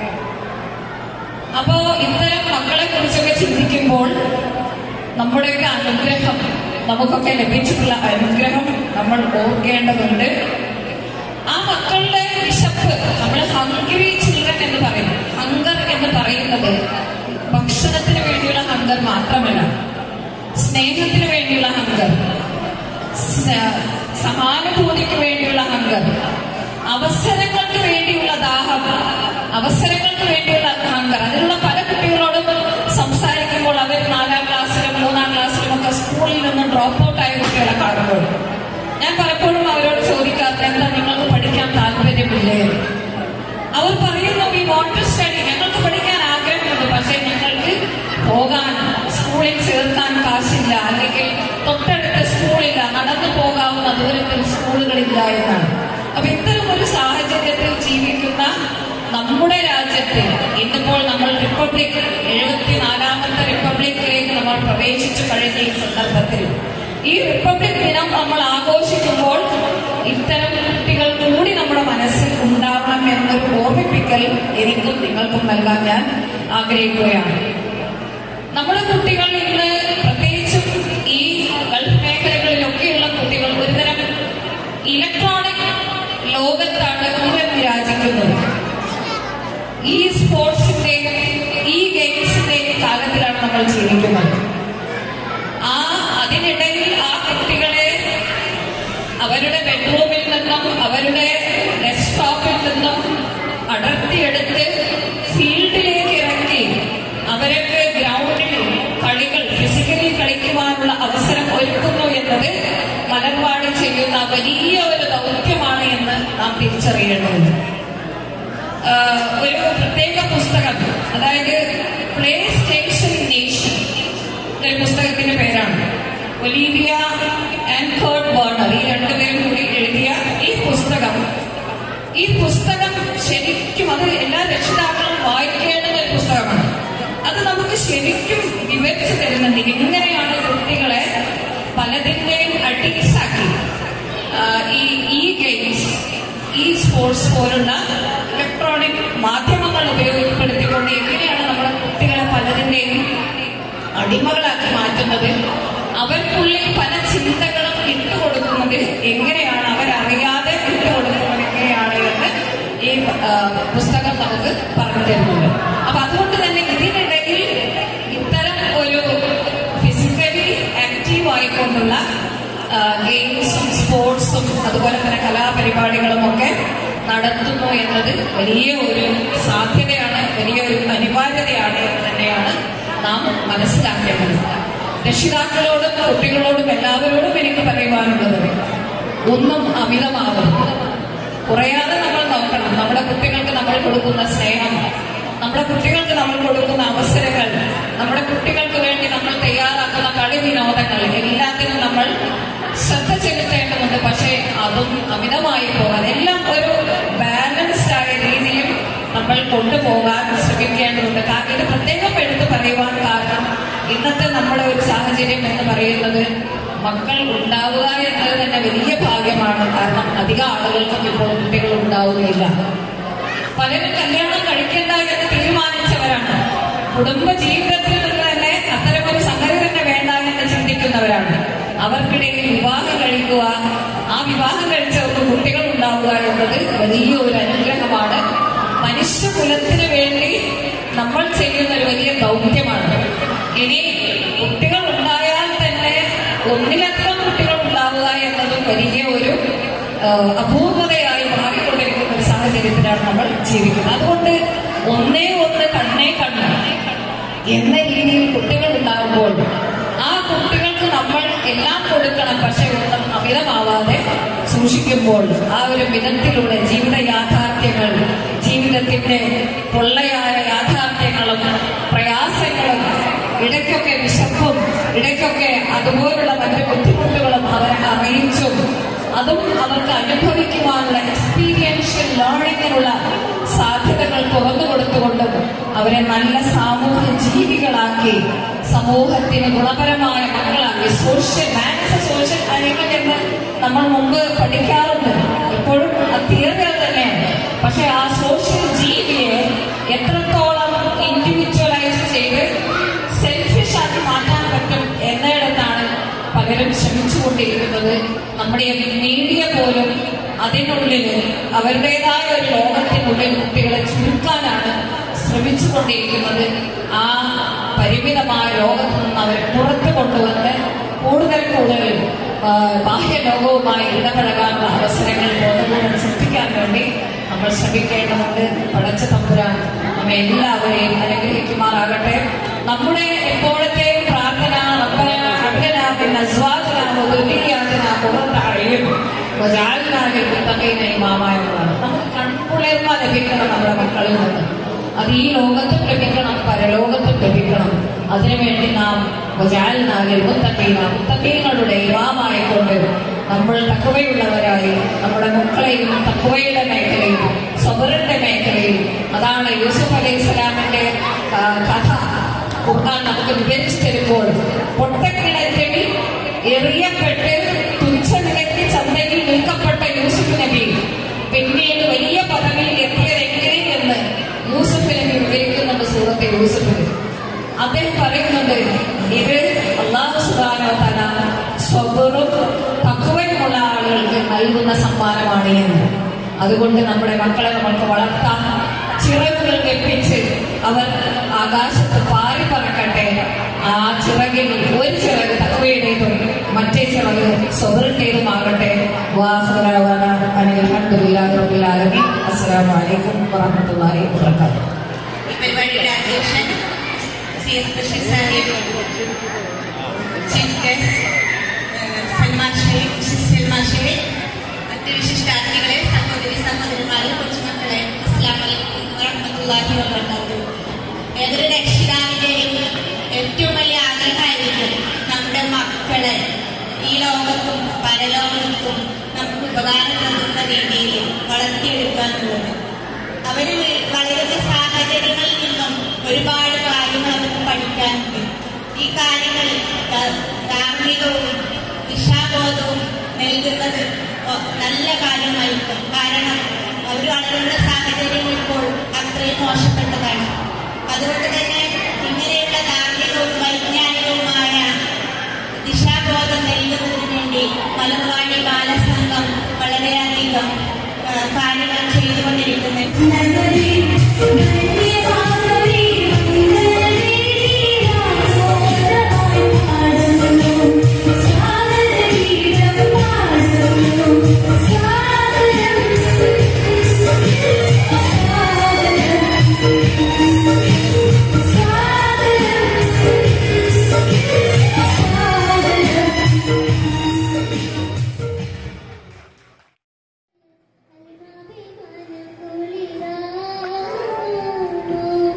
അപ്പോ ഇത്തരം മക്കളെ കുറിച്ചൊക്കെ ചിന്തിക്കുമ്പോൾ നമ്മുടെയൊക്കെ അനുഗ്രഹം നമുക്കൊക്കെ ലഭിച്ചിട്ടുള്ള അനുഗ്രഹം നമ്മൾ ഓർക്കേണ്ടതുണ്ട് ആ മക്കളുടെ വിശപ്പ് നമ്മൾ ഹംഗ്രി ചിൽഡ്രൻ എന്ന് പറയും ഹങ്കർ എന്ന് പറയുന്നത് ഭക്ഷണത്തിന് വേണ്ടിയുള്ള ഹങ്കർ മാത്രമല്ല സ്നേഹത്തിന് വേണ്ടിയുള്ള ഹങ്കർ സ- സഹാനുഭൂതിക്ക് വേണ്ടിയുള്ള ഹങ്കർ അവസരങ്ങൾക്ക് വേണ്ടിയുള്ള ദാഹം അവസരങ്ങൾക്ക് വേണ്ടിയുള്ള ഹങ്കർ അതിനുള്ള പല കുട്ടികളോടും സംസാരിക്കുമ്പോൾ അവർ നാലാം ക്ലാസ്സിലും മൂന്നാം ക്ലാസ്സിലും ഒക്കെ സ്കൂളിൽ നിന്ന് ഡ്രോപ്പ് ഔട്ട് ആയ കുട്ടികളെ കാണുമ്പോൾ ഞാൻ പലപ്പോഴും അവരോട് ചോദിക്കാറുണ്ട് എന്താ നിങ്ങൾക്ക് പഠിക്കാൻ താല്പര്യമില്ലേ അവർ പറയുന്നു വി വോണ്ട് ടു സ്റ്റഡി ഞങ്ങൾക്ക് പഠിക്കാൻ ആഗ്രഹമുണ്ട് പക്ഷേ ഞങ്ങൾക്ക് പോകാൻ സ്കൂളിൽ ചേർക്കാൻ കാശില്ല അല്ലെങ്കിൽ തൊട്ടടുത്ത സ്കൂളില്ല നടന്നു പോകാവുന്ന ദൂരത്തിൽ സ്കൂളുകളില്ല എന്നാണ് അപ്പൊ ഇത്തരം ഒരു സാഹചര്യത്തിൽ ജീവിക്കുന്ന നമ്മുടെ രാജ്യത്ത് ഇന്നിപ്പോൾ നമ്മൾ റിപ്പബ്ലിക് എഴുപത്തിനാലാമത്തെ റിപ്പബ്ലിക്കിലേക്ക് നമ്മൾ പ്രവേശിച്ചു കഴിഞ്ഞ ഈ സന്ദർഭത്തിൽ ഈ റിപ്പബ്ലിക് ദിനം നമ്മൾ ആഘോഷിക്കുമ്പോൾ ഇത്തരം കുട്ടികൾ കൂടി നമ്മുടെ മനസ്സിൽ ഉണ്ടാവണം എന്നൊരു ഓർമ്മിപ്പിക്കൽ എനിക്കും നിങ്ങൾക്കും നൽകാൻ ഞാൻ ആഗ്രഹിക്കുകയാണ് നമ്മുടെ കുട്ടികൾ ഇന്ന് പ്രത്യേകിച്ചും ഈ ഗൾഫ് മേഖലകളിലൊക്കെയുള്ള കുട്ടികൾ ഒരുതരം ഇലക്ട്രോണിക് ലോകത്താണ് മുഴുവൻ വിരാജിക്കുന്നത് ഈ സ്പോർട്സിന്റെയും ഈ ഗെയിംസിന്റെയും കാലത്തിലാണ് നമ്മൾ ജീവിക്കുന്നത് ആ അതിനിടയിൽ ആ കുട്ടികളെ അവരുടെ ബെഡ്റൂമിൽ നിന്നും അവരുടെ ഡെസ്ക്ടോപ്പിൽ നിന്നും അടർത്തിയെടുത്ത് ഫീൽഡിലേക്ക് ഇറക്കി അവർക്ക് ഗ്രൗണ്ടിൽ കളികൾ ഫിസിക്കലി കളിക്കുവാനുള്ള അവസരം ഒരുക്കുന്നു എന്നത് മലർവാട് ചെയ്യുന്ന വലിയ ഒരു ദൗത്യമാണ് എന്ന് നാം തിരിച്ചറിയേണ്ടതുണ്ട് ആഹ് ഒരു പ്രത്യേക പുസ്തകം അതായത് പ്ലേ സ്റ്റേഷൻ നേഷൻ ഒരു പുസ്തകത്തിന്റെ പേരാണ് ഒലീവിയ ആൻഡ് കേർട്ട് ബേർണർ ഈ രണ്ടുപേരും കൂടി എഴുതിയ ഈ പുസ്തകം ഈ പുസ്തകം ശരിക്കും അത് എല്ലാ രക്ഷിതാക്കളും വായിക്കേണ്ടുന്ന ഒരു പുസ്തകമാണ് അത് നമുക്ക് ശരിക്കും വിവരിച്ചു തരുന്നുണ്ട് എങ്ങനെയാണ് കുട്ടികളെ പലതിന്റെയും അഡിക്സാക്കി ഈ ഈ ഗെയിംസ് ഈ സ്പോർട്സ് പോലുള്ള ഇലക്ട്രോണിക് മാധ്യമങ്ങൾ ഉപയോഗപ്പെടുത്തിക്കൊണ്ട് എങ്ങനെയാണ് നമ്മുടെ കുട്ടികളെ പലതിന്റെയും അടിമകളാക്കി മാറ്റുന്നത് അവർക്കുള്ളിൽ പല ചിന്തകളും ഇട്ടുകൊടുക്കുന്നത് എങ്ങനെയാണ് അവരറിയാതെ ഇട്ടുകൊടുക്കുന്നത് എങ്ങനെയാണ് എന്ന് ഈ ആ, പുസ്തകം നമുക്ക് പറഞ്ഞു തരുന്നുണ്ട് അപ്പൊ അതുകൊണ്ട് തന്നെ ഇതിനിടയിൽ ഇത്തരം ഒരു ഫിസിക്കലി ആക്റ്റീവ് ആയിക്കൊണ്ടുള്ള ഗെയിംസും സ്പോർട്സും അതുപോലെ തന്നെ കലാപരിപാടികളും ഒക്കെ നടത്തുന്നു എന്നത് വലിയ ഒരു സാധ്യതയാണ് വലിയ ഒരു അനിവാര്യതയാണ് എന്ന് തന്നെയാണ് നാം മനസ്സിലാക്കേണ്ടത് രക്ഷിതാക്കളോടും കുട്ടികളോടും എല്ലാവരോടും എനിക്ക് പറയുവാനുള്ളത് ഒന്നും അമിതമാകും കുറയാതെ നമ്മൾ നോക്കണം നമ്മുടെ കുട്ടികൾക്ക് നമ്മൾ കൊടുക്കുന്ന സ്നേഹം നമ്മുടെ കുട്ടികൾക്ക് നമ്മൾ കൊടുക്കുന്ന അവസരങ്ങൾ നമ്മുടെ കുട്ടികൾക്ക് വേണ്ടി നമ്മൾ തയ്യാറാക്കുന്ന കളി വിനോദങ്ങൾ എല്ലാത്തിനും നമ്മൾ ശ്രദ്ധ ചെലുത്തേണ്ടതുണ്ട് പക്ഷേ അതും അമിതമായി പോകാതെ എല്ലാം ഒരു ബാലൻസ്ഡ് ആയ രീതിയിൽ നമ്മൾ കൊണ്ടുപോകാൻ ശ്രമിക്കേണ്ടതുണ്ട് കാരണം ഇത് പ്രത്യേകം എടുത്ത് പറയുവാൻ കാരണം ഇന്നത്തെ നമ്മുടെ ഒരു സാഹചര്യം എന്ന് പറയുന്നത് മക്കൾ ഉണ്ടാവുക എന്നത് തന്നെ വലിയ ഭാഗ്യമാണ് കാരണം അധികം ആളുകൾക്കും ഇപ്പോൾ കുട്ടികൾ ഉണ്ടാവുന്നില്ല പലരും കല്യാണം കഴിക്കേണ്ട എന്ന് തീരുമാനിച്ചവരാണ് കുടുംബ ജീവിതത്തിൽ നിന്ന് തന്നെ അത്തരമൊരു സംഗതി തന്നെ വേണ്ട എന്ന് ചിന്തിക്കുന്നവരാണ് അവർക്കിടയിൽ വിവാഹം കഴിക്കുക ആ വിവാഹം കഴിച്ചവർക്ക് കുട്ടികൾ ഉണ്ടാവുക എന്നത് വലിയ ഒരു അനുഗ്രഹമാണ് മനുഷ്യകുലത്തിന് വേണ്ടി നമ്മൾ ചെയ്യുന്ന ഒരു വലിയ ദൗത്യമാണ് ഇനി കുട്ടികൾ ഉണ്ടായാൽ തന്നെ ഒന്നിലധികം കുട്ടികൾ ഉണ്ടാവുക എന്നതും വലിയ ഒരു ആ, അപൂർവതയായി മാറിക്കൊണ്ടിരിക്കുന്ന ഒരു സാഹചര്യത്തിലാണ് നമ്മൾ ജീവിക്കുന്നത് അതുകൊണ്ട് ഒന്നേ ഒന്ന് കണ്ണേ കണ്ണ് എന്ന രീതിയിൽ കുട്ടികൾ ഉണ്ടാകുമ്പോൾ ആ കുട്ടികൾക്ക് നമ്മൾ എല്ലാം കൊടുക്കണം പക്ഷെ ഒന്നും അമിതമാവാതെ സൂക്ഷിക്കുമ്പോൾ ആ ഒരു വിധത്തിലൂടെ ജീവിത യാഥാർത്ഥ്യങ്ങൾ ജീവിതത്തിന്റെ പൊള്ളയായ യാഥാർത്ഥ്യങ്ങളും പ്രയാസങ്ങളും ഇടയ്ക്കൊക്കെ വിശപ്പും ഇടയ്ക്കൊക്കെ അതുപോലുള്ള മറ്റു ബുദ്ധിമുട്ടുകളും അവരെ അറിയിച്ചും അതും അവർക്ക് അനുഭവിക്കുവാനുള്ള എക്സ്പീരിയൻഷ്യൽ ലേണിങ്ങിനുള്ള സാധ്യതകൾ തുറന്നു കൊടുത്തുകൊണ്ടും അവരെ നല്ല സാമൂഹ്യ ജീവികളാക്കി സമൂഹത്തിന് ഗുണപരമായ മക്കളാക്കി സോഷ്യൽ മാത്സ് സോഷ്യൽ കാര്യങ്ങൾ എന്ന് നമ്മൾ മുമ്പ് പഠിക്കാറുണ്ട് എപ്പോഴും തിയറികൾ തന്നെയാണ് പക്ഷെ ആ സോഷ്യൽ ജീവിയെ എത്രത്തോളം ഇൻഡിവിജ്വലൈസ് ചെയ്ത് സെൽഫിഷ് ആക്കി മാറ്റാൻ പറ്റും എന്നിടത്താണ് പകരം ശ്രമിച്ചുകൊണ്ടിരിക്കുന്നത് നമ്മുടെ മീഡിയ പോലും അതിനുള്ളിൽ അവരുടേതായ ഒരു ലോകത്തിനുള്ളിൽ കുട്ടികളെ ചുരുക്കാനാണ് ശ്രമിച്ചുകൊണ്ടിരിക്കുന്നത് ആ പരിമിതമായ ലോകത്ത് നിന്ന് അവരെ പുറത്തു കൊണ്ടുവന്ന് കൂടുതൽ കൂടുതൽ ആ, ബാഹ്യ ലോകവുമായി ഇടപഴകാനുള്ള അവസരങ്ങൾ ബോധപൂർവ്വം സൃഷ്ടിക്കാൻ വേണ്ടി നമ്മൾ ശ്രമിക്കേണ്ടതുണ്ട് പടച്ച തമ്പുരാൻ നമ്മെ എല്ലാവരെയും അനുഗ്രഹിക്കുമാറാകട്ടെ നമ്മുടെ എപ്പോഴത്തെയും പ്രാർത്ഥന റബ്ബന അബ്ദന മിൻ അസ്വാജിന വദുരിയാതിന ഖുറത അയ്യുൻ വജഅൽനാ ലിൽമുത്തഖീന ഇമാമ എന്നതാണ് നമുക്ക് കൺകുളിർമ ലഭിക്കണം നമ്മുടെ മക്കളിൽ നിന്ന് അത് ഈ ലോകത്തും ലഭിക്കണം പരലോകത്തും ലഭിക്കണം അതിനുവേണ്ടി നാം വജാലിനാകിൽ മുത്തക്കീന മുത്തക്കീങ്ങളുടെ ഇമാമായിക്കൊണ്ട് നമ്മൾ തക്കവയുള്ളവരായി നമ്മുടെ മക്കളെയും തക്കവയുടെ മേഖലയിൽ സബറിന്റെ മേഖലയിൽ അതാണ് യൂസുഫ് അലൈഹി സ്വലാമിന്റെ ആ, കഥ ഖുർആൻ നമുക്ക് വിവരിച്ചു തരുമ്പോൾ പൊട്ടക്കിണറ്റിൽ എറിയപ്പെട്ട് തുച്ഛനിലയ്ക്ക് ചന്തയിൽ വിൽക്കപ്പെട്ട യൂസുഫ് നബി പിന്നീട് വലിയ പദവിയിൽ എത്തിയത് എങ്ങനെ എന്ന് യൂസുഫ് നബി വിവരിക്കുന്നുണ്ട് സൂറത്തെ യൂസുഫിൽ അദ്ദേഹം പറയുന്നുണ്ട് ഇത് അള്ളാഹു സുബാനോ തല സ്വബറും തക്കുവയുമുള്ള ആളുകൾക്ക് നൽകുന്ന സമ്മാനമാണ് എന്ന് അതുകൊണ്ട് നമ്മുടെ മക്കളെ നമ്മൾക്ക് വളർത്താം ചിറകുകൾ വെപ്പിച്ച് അവർ ആകാശത്ത് പാറി പറക്കട്ടെ ആ ചിറകിൽ ഒരു ചിറക് തക്കവയുടേതും മറ്റേ ചിറക് സ്വബറിന്റേതുമാകട്ടെ വാഹുറാവാന അനിൽ അൽഹംദുലില്ലാഹി റബ്ബിൽ ആലമീൻ അസ്സലാമു അലൈക്കും വറഹ്മത്തുള്ളാഹി വബറകാതുഹു ഈ പരിപാടിയുടെ അധ്യക്ഷൻ C S Basheer Sahib chief guest Salman Sheikh Salman Sheikh മറ്റ് വിശിഷ്ടാർത്ഥികളെ സഹോദരി സഹോദരന്മാരെ കൊച്ചുമക്കളെ അസ്ലാം വലൈക്കും വറഹ്മത്തുള്ളാഹി വബറകാതുഹു ഏതൊരു രക്ഷിതാവിന്റെയും ഏറ്റവും വലിയ ആഗ്രഹമായിരിക്കും നമ്മുടെ മക്കളെ ഈ ലോകത്തും പരലോകത്തും നമുക്ക് ഉപകാരപ്പെടുന്ന രീതിയിൽ വളർത്തിയെടുക്കാനുള്ളത് അവര് വി- വളരുന്ന സാഹചര്യങ്ങളിൽ നിന്നും ഒരുപാട് കാര്യങ്ങൾ അവർക്ക് പഠിക്കാനുണ്ട് ഈ കാര്യങ്ങളിൽ ധ- ധാർമ്മികവും ദിശാബോധവും നൽകുന്നത് ഒ- നല്ല കാര്യമായിരിക്കും കാരണം അവർ വളരുന്ന സാഹചര്യം ഇപ്പോൾ അത്രയും മോശപ്പെട്ടതാണ് അതുകൊണ്ട് തന്നെ ഇങ്ങനെയുള്ള ധാർമ്മികവും വൈജ്ഞാനികവുമായ ദിശാബോധം നൽകുന്നതിന് വേണ്ടി മലർവാടി ബാലസംഘം വളരെയധികം ആ, കാര്യങ്ങൾ ചെയ്തുകൊണ്ടിരിക്കുന്നത് ും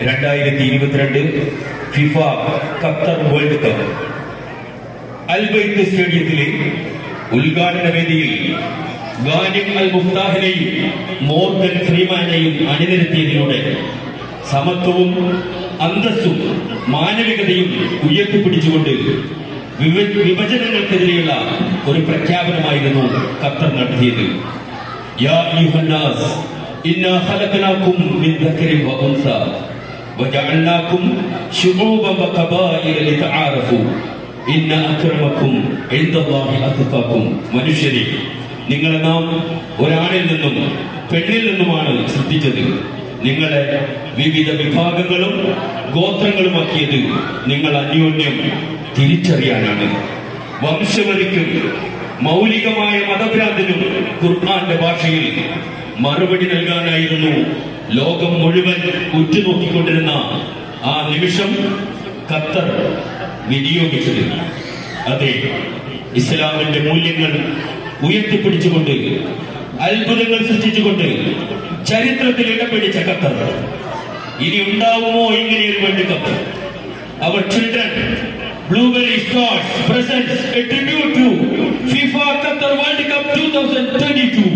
രണ്ടായിരത്തി ഇരുപത്തിരണ്ട് FIFA Qatar world cup Al Bayt സ്റ്റേഡിയത്തിലെ ഉദ്ഘാടന വേദിയിൽ ഗാനിം അൽ മുഫ്താഹിനെയും മോർഗൻ ഫ്രീമാനെയും അണിനിരത്തിയതിലൂടെ സമത്വവും അന്തസ്സും മാനവികതയും ഉയർത്തിപ്പിടിച്ചുകൊണ്ട് വിവ- വിഭജനങ്ങൾക്കെതിരെയുള്ള ഒരു പ്രഖ്യാപനമായിരുന്നു ഖത്തർ നടത്തിയത് യാ അയ്യുഹന്നാസ് ഇന്നാ ഖലഖനാകും മിൻ ദക്കരിൻ വ ഉൻസ വജഅൽനാകും ശുഊബൻ വഖബായില ലിതആറഫു ഇന്ന അക്രമക്കും ഇൻദല്ലാഹി അത്ഖാക്കും മനുഷ്യരെ നിങ്ങളെ നാം ഒരാണിൽ നിന്നും പെണ്ണിൽ നിന്നുമാണ് സൃഷ്ടിച്ചത് നിങ്ങളെ വിവിധ വിഭാഗങ്ങളും ഗോത്രങ്ങളുമാക്കിയത് നിങ്ങൾ അന്യോന്യം തിരിച്ചറിയാനാണ് വംശവലിക്കും മൗലികമായ മതഭ്രാന്തിനും ഖുർആന്റെ ഭാഷയിൽ മറുപടി നൽകാനായിരുന്നു ലോകം മുഴുവൻ ഉറ്റുനോക്കിക്കൊണ്ടിരുന്ന ആ നിമിഷം ഖത്തർ വിനിയോഗിച്ചത് അതെ ഇസ്ലാമിന്റെ മൂല്യങ്ങൾ ഉയർത്തിപ്പിടിച്ചുകൊണ്ട് അത്ഭുതങ്ങൾ സൃഷ്ടിച്ചുകൊണ്ട് ചരിത്രത്തിൽ ഇടം പിടിച്ച ഖത്തർ ഇനി ഉണ്ടാവുമോ ഇങ്ങനെയൊരു world cup our children Blueberry Stars presents a tribute to FIFA Qatar world cup 2022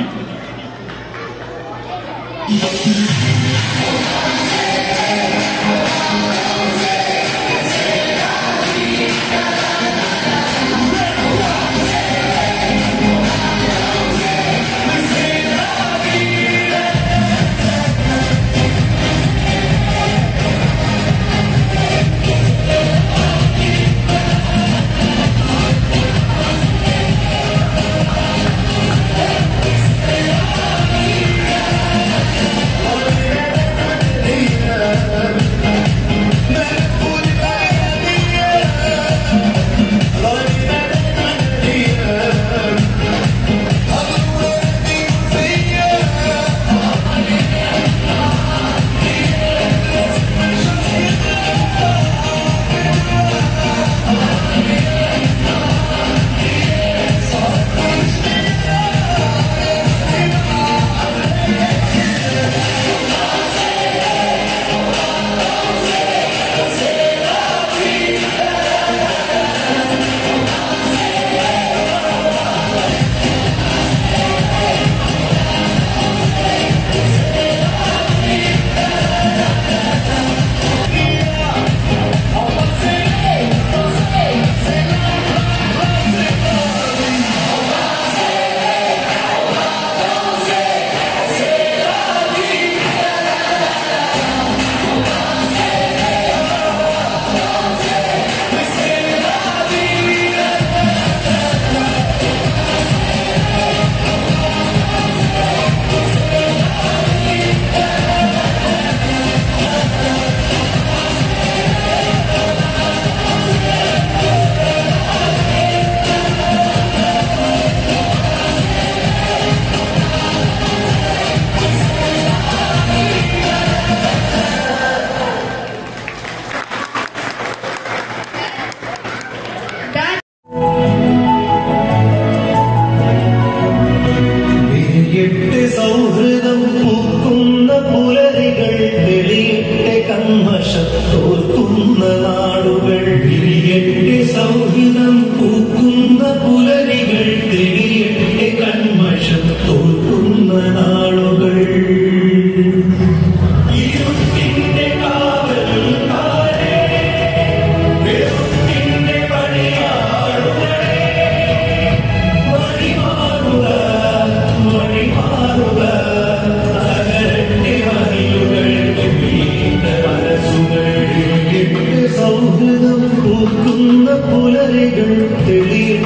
എട്ട് സൗഹൃദം പൂക്കുന്ന പുലരികൾ വെളിയെട്ട് കന്മഷം തോൽക്കുന്ന നാടുകൾ വിരിയെട്ട് സൗഹൃദം പൂക്കുന്ന പുലരികൾ തെളിയെട്ട് കന്മഷം തോൽക്കുന്ന നാളുകൾ ഇരുട്ടിന്റെ കാവലിൽ താഴെ വെളുപ്പിന്റെ പണിയാളുകളെ വഴിമാറുക വഴിമാറുക നഗരന്റെ മതിലുകൾ വീണ്ട മനസ്സുകൾ എട്ട് സൗഹൃദം പൂക്കുന്ന പുലരികൾ തെളിയ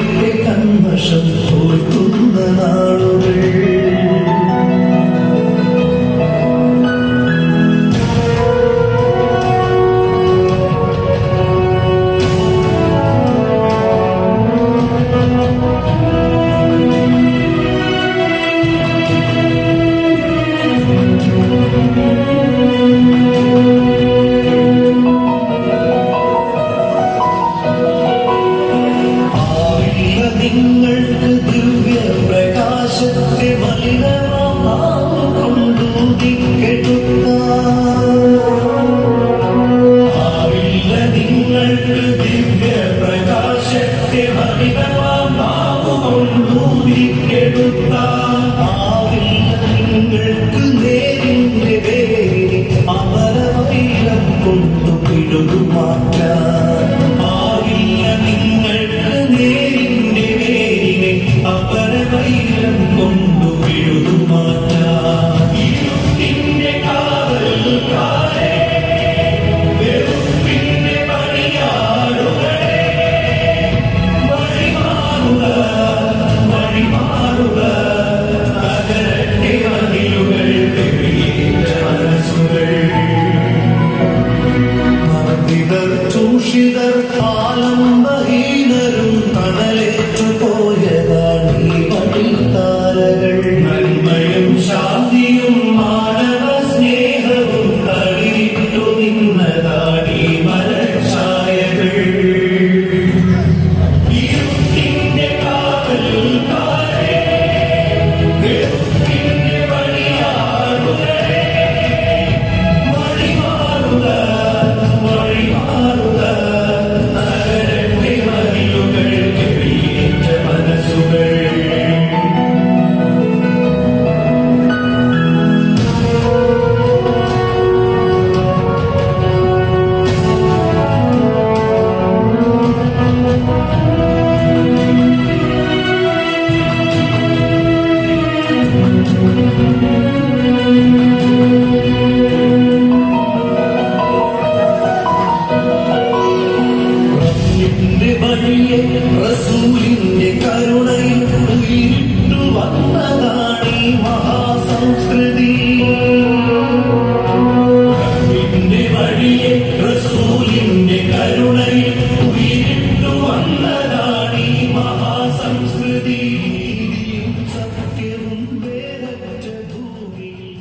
കൊണ്ടു പിഴുതുമാറ്റാൻ ആകില്ല നിങ്ങൾക്ക് നേരിന്റെ നേരിനെ അപരവൈരം കൊണ്ടു പിഴുതുമാറ്റാൻ ഇരുട്ടിന്റെ കാവൽക്കാരെ വെറുപ്പിന്റെ പണിയാളുകളെ വഴിമാറുക വഴിമാറുക നഗരത്തെ മതിലുകൾ തെളിയേറ്റ മനസ്സുകൾ മർദ്ദിതർ ചൂഷിതർ ആലംബഹീനരും തണലേറ്റു പോയതാണ് ഈ വഴിത്താരകൾ നന്മയും ശാന്തിയും മാനവ സ്നേഹവും തളിരിട്ടു നിന്നതാണ് ഈ മരഛായകൾ ഇരുട്ടിന്റെ കാവൽക്കാരെ വെറുപ്പിന്റെ വഴിയാളുകളെ വഴിമാറുക വഴിമാറുക നഗരത്തെ മതിലുകൾ കെളിയേറ്റ മനസ്സുകൾ റബ്ബിന്റെ വഴിയെ റസൂലിന്റെ കരുണയിൽ ഉയരിട്ടു വന്നതാണ് ഈ മഹാസംസ്കൃതി റബ്ബിന്റെ വഴിയെ റസൂലിന്റെ കരുണയിൽ ഉയരിട്ടു വന്നതാണ് ഈ മഹാസംസ്കൃതി നീതിയും സത്യവും വേററ്റ ഭൂമിയിൽ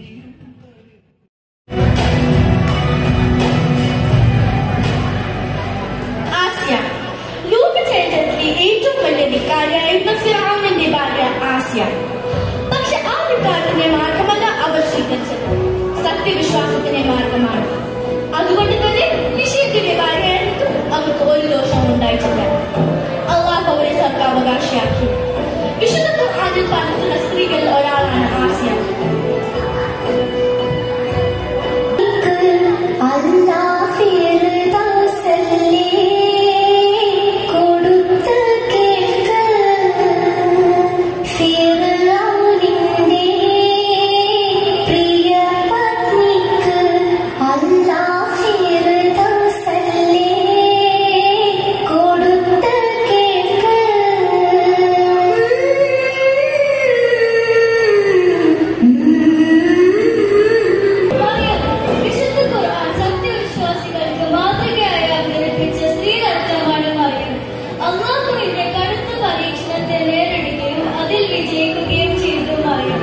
ആസ്യ ലോക ചരിത്രത്തിലെ ഏറ്റവും വലിയ ധിക്കാരിയായിരുന്ന ഫിറൗണിന്റെ ഭാര്യ ആസ്യ പക്ഷെ ആ ധിക്കാരത്തിന്റെ മാർഗമല്ല അവർ സ്വീകരിച്ചത് സത്യവിശ്വാസത്തിന്റെ മാർഗമാണ് അതുകൊണ്ട് തന്നെ നിഷേധത്തിന്റെ ഭാര്യയായിട്ടും അവർക്ക് ഒരു ദോഷവും ഉണ്ടായിട്ടില്ല അള്ളാഹു അവരെ സർക്കാവകാശിയാക്കി വിശുദ്ധ ഖുർആനിൽ പറഞ്ഞിട്ടുള്ള സ്ത്രീകളിൽ ഒരാളാണ് ആസ്യ വിശുദ്ധ ഖുർആൻ സത്യവിശ്വാസികൾക്ക് മാതൃകയായി അവതരിപ്പിച്ച സ്ത്രീരത്നമാണ് മറിയം അള്ളാഹുവിന്റെ കടുത്ത പരീക്ഷണത്തെ നേരിടുകയും അതിൽ വിജയിക്കുകയും ചെയ്തു മറിയം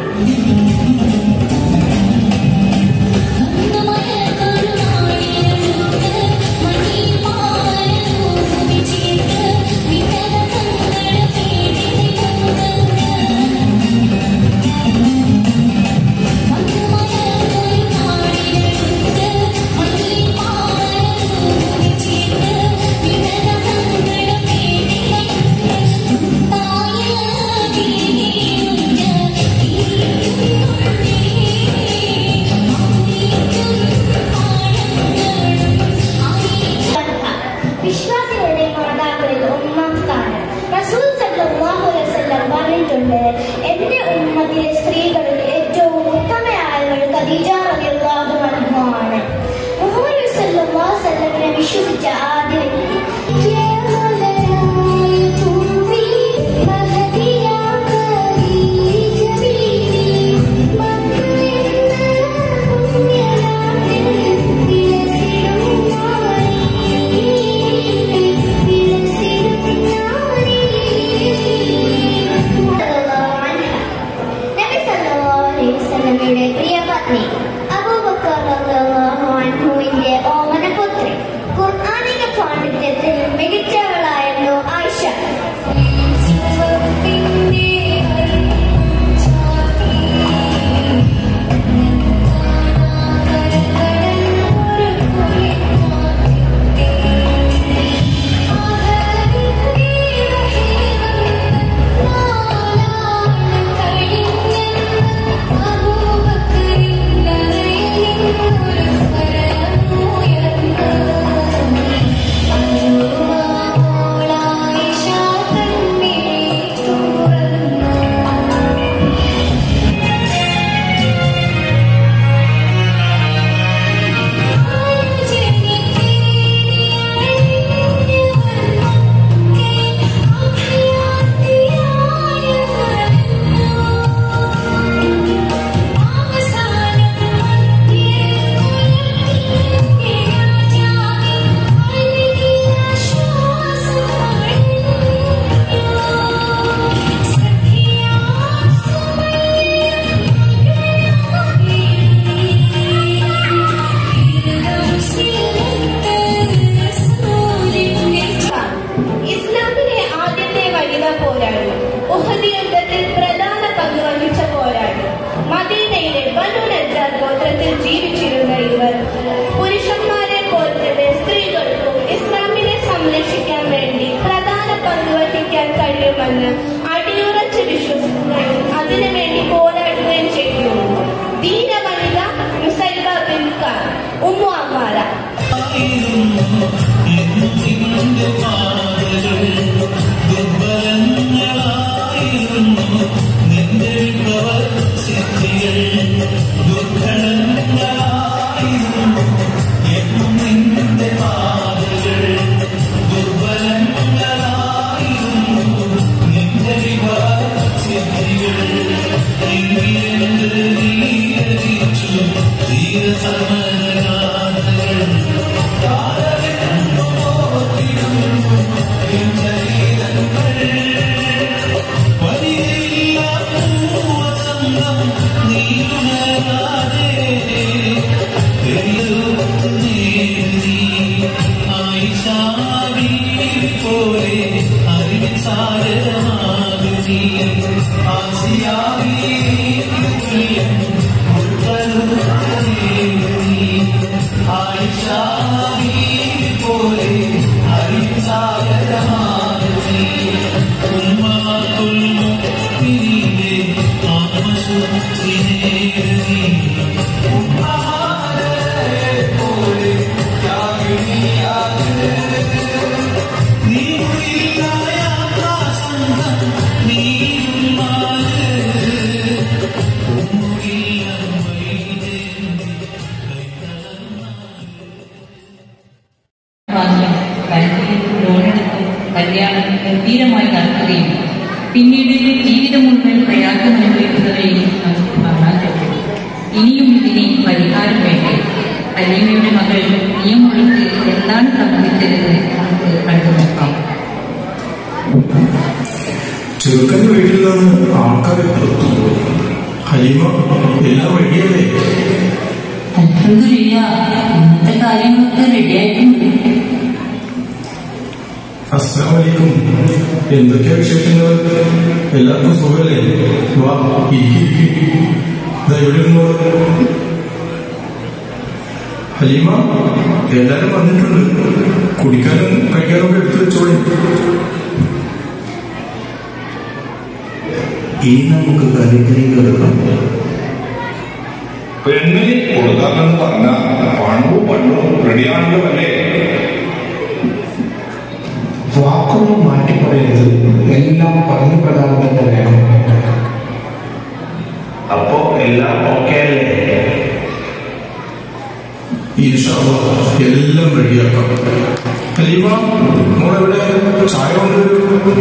വിശ്വാസികളുടെ മാതാക്കളിൽ ഒന്നാം സ്ഥാനം റസൂൽ സല്ലല്ലാഹു അലൈഹി വസല്ലം പറഞ്ഞിട്ടുണ്ട് എന്റെ ഉമ്മത്തിലെ സ്ത്രീകളിൽ ഏറ്റവും ഉത്തമയായവൾ ഖദീജ റളിയല്ലാഹു അൻഹയാണ് മുഹമ്മദ് സല്ലല്ലാഹു അലൈഹി വസല്ലമിനെ വിശ്വസിച്ച ആദ്യ വ്യക്തി നബി സല്ലല്ലാഹു ഉണ്ടാകുമെന്ന് അടിയുറച്ച് വിശ്വസിക്കുകയും അതിനുവേണ്ടി പോരാടുകയും ചെയ്യുന്നു ധീരവനിത മുസൈബ ബിൻകാർ ഉമ്മു അമ്മാര മാത്രം ബാങ്കിലേക്ക് ലോണെടുത്ത് കല്യാണം ഗംഭീരമായി നടത്തുകയും പിന്നീട് ജീവിതം മുഴുവൻ പ്രയാസം അനുഭവിക്കുന്നവരെയും നമുക്ക് കാണാൻ കഴിയും ഇനിയും ഇതിന് പരിഹാരം വേണ്ടേ അലീമയുടെ മകൾ നിയമൊഴുക്ക് എന്താണ് സംഭവിച്ചതെന്ന് നമുക്ക് കണ്ടു നോക്കാം ചെറുക്കന്റെ വീട്ടിൽ നിന്ന് ആൾക്കാരെ പുറത്തു ഹലീമ എല്ലാം റെഡിയല്ലേ അത്ഭുതമില്ല ഇന്നത്തെ കാര്യങ്ങളൊക്കെ റെഡിയായിട്ടുണ്ട് അസ്സലാമലൈക്കും എന്തൊക്കെയാ വിശേഷങ്ങൾ എല്ലാവർക്കും സുഖമല്ലേ വാ ഇരിക്ക് ഇരിക്ക്. ദാ ഇവിടെ ഇരുന്നോ. ഹലീമ എല്ലാരും വന്നിട്ടുണ്ട് കുടിക്കാനും കഴിക്കാനും ഒക്കെ എടുത്തു വെച്ചോളി ഇനി നമുക്ക് കാര്യത്തിലേക്ക് എടുക്കാം പെണ്ണിന് കൊടുക്കാമെന്ന് പറഞ്ഞ പണവും പണവും റെഡിയാണല്ലോ അല്ലേ വാക്കൊന്നും മാറ്റി പറയരുത് എല്ലാം പറഞ്ഞ പ്രകാരം തന്നെ വേണം അപ്പോ എല്ലാം ഓക്കെ അല്ലേ ഈശാ എല്ലാം റെഡിയാക്കാം ഹലീമ മോളെവിടെ ചായ കൊണ്ടുവരൂ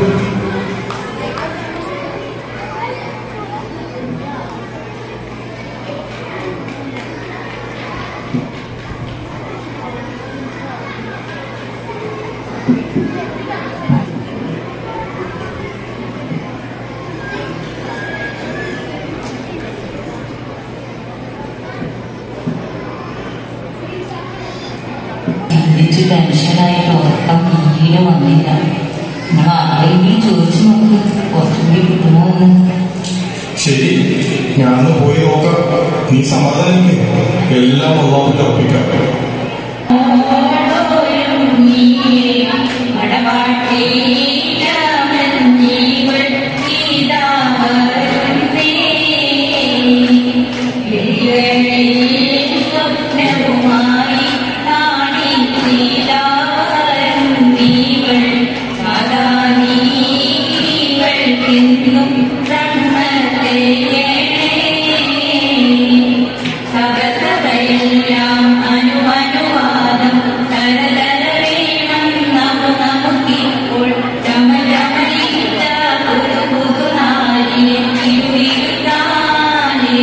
ചിന്തിച്ച് ടെൻഷനായിട്ട് ഉറക്കം തീരെ വന്നില്ല നിങ്ങൾ ആരെങ്കിലും ചോദിച്ചു നോക്ക് കുറച്ചുകൂടി കിട്ടുമോ എന്ന് ശരി ഞാനൊന്ന് പോയി നോക്കാം നീ സമാധാനിക്ക് എല്ലാം അള്ളാഹുവിന്റെ ഒപ്പിക്കാം അനുവാദം തരതരവേണം നമു നമുക്കിപ്പോൾ ചമചമയിച്ച പുതു പുതുനാളിനെ തിരുവിരുത്താനേ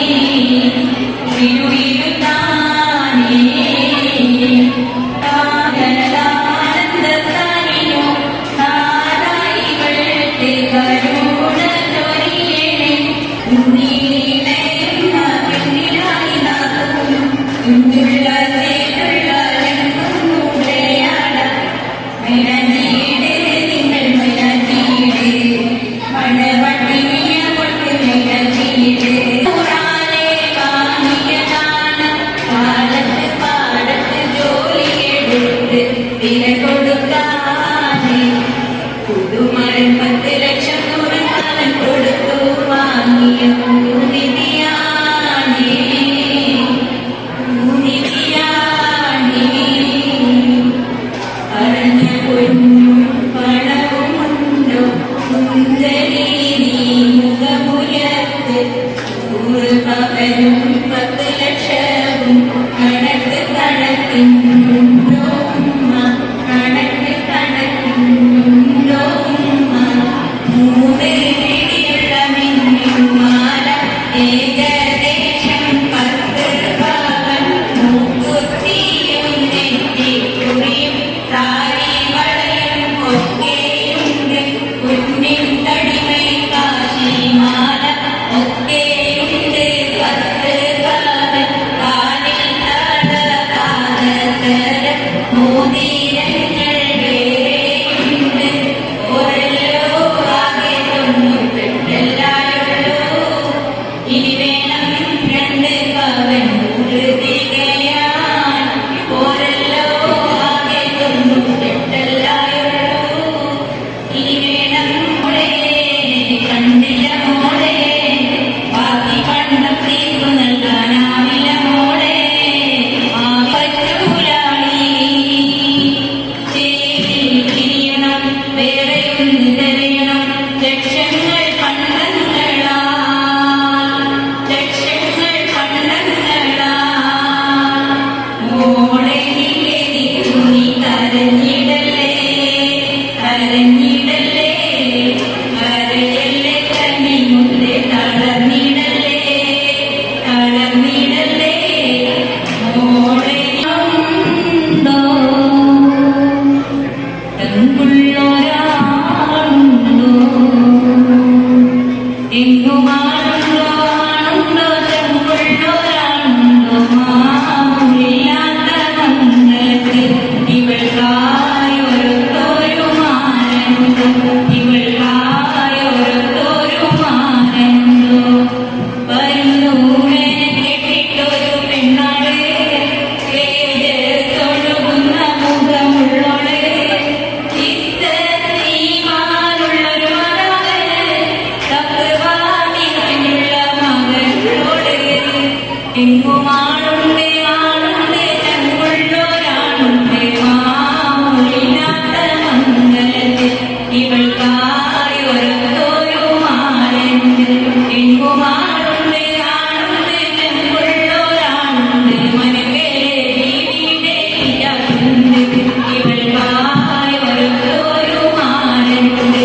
തിരുവിരുത്താനേ ആനന്ദത്താനിനോ നാരായികൾ കരുണ ചൊരിയണേ ഉണ്ണീടയുന്ന പിന്നിലായി നാക്കും കുഞ്ഞുള്ള നേരുള്ള രംഗൂടെയാണ് മെനജീടെ നിങ്ങൾ മെനജീടെ മണവട്ടിനിയ കൊണ്ട് മെനജീടെ ഖുറാനെ വാങ്ങിയതാണ് കാലത്ത് പാടത്ത് ജോലിയെടുത്ത് വില കൊടുക്കാതെ പുതുമരം പത്ത് ലക്ഷം പത്ത് ലക്ഷവും കണക്ക് കണക്കിന്നുണ്ടോ ഉമ്മ കണക്ക് കണക്കിന്നുണ്ടോ ഉമ്മ മൂന്ന് പിടിയുള്ള മിന്നുമാല ഏകദേശം പത്ത് പവൻ മൂക്കുത്തിയും നെറ്റിക്കുറിയും സാരി വളയും ഒക്കെയുണ്ട് കുഞ്ഞിൻ തടിമൈ കാശിമാല ഒക്കെയുണ്ട് പത്ത് പവൻ കാലിൽ താഴ പാദസര മോതിരങ്ങൾ വേറെയുണ്ട് ഓരല്ലോ ആകെ തൊണ്ണൂറ്റെട്ടെല്ലായുള്ളൂ ഇനി വേണം രണ്ട് പവൻ തികയാൻ ഓരല്ലോ ആകെ തൊണ്ണൂറ്റെട്ടെല്ലായുള്ളൂ ഇനി വേണം മോളെ കണ്ടില്ല മോളെ ബാക്കി കണ്ണം തീർന്നു നൽകാനാവില്ല മോളെ ആ പറ്റൂലാളി ചേരിൽ തിരിയണം വേറെയൊന്ന് തെരയണം ലക്ഷങ്ങൾ കണ്ണങ്ങളാ ലക്ഷങ്ങൾ കണ്ണങ്ങളാ മോളെ നിവേദിച്ചു നീ കരഞ്ഞിടല്ലേ കരഞ്ഞിടല്ലേ കരയല്ലേ കണ്ണി മുന്നേ തളർന്നിടല്ലേ തളർന്നിടല്ലേ മോളെ ഉണ്ടോ തങ്കുള്ളൊരാളുണ്ടോ എങ്ങുമാണുണ്ടോ ആണുണ്ടോ തങ്കുള്ളൊരാളുണ്ടോ മാമില്ലാത്ത മംഗളത്തിൽ ഇവൾക്കായൊരു മാനുണ്ടോ ഇവൾക്കായൊരു മാനുണ്ടോ വരുന്നു കെട്ടിട്ടൊരു പെണ്ണാള് തേജസ്സൊഴുകുന്ന മുഖമുള്ളോള് ചിത്തീമാനുള്ളൊരു മകള് തത്വാദിനുള്ള മകളോട് എങ്ങുമാണുണ്ട് ആണുണ്ട് ചങ്കുള്ളോരാണുണ്ട് മാമൂലില്ലാത്ത മംഗലത്തിൽ ഇവൾക്കായൊരു മാനുണ്ട് എങ്ങുമാണുണ്ട് ആണുണ്ട് ചങ്കുള്ളോരാണുണ്ട് മനക്കേലെ ദീപിയുടെ ഇയാളുണ്ട് ഇവൾക്കായൊരു മാനുണ്ട്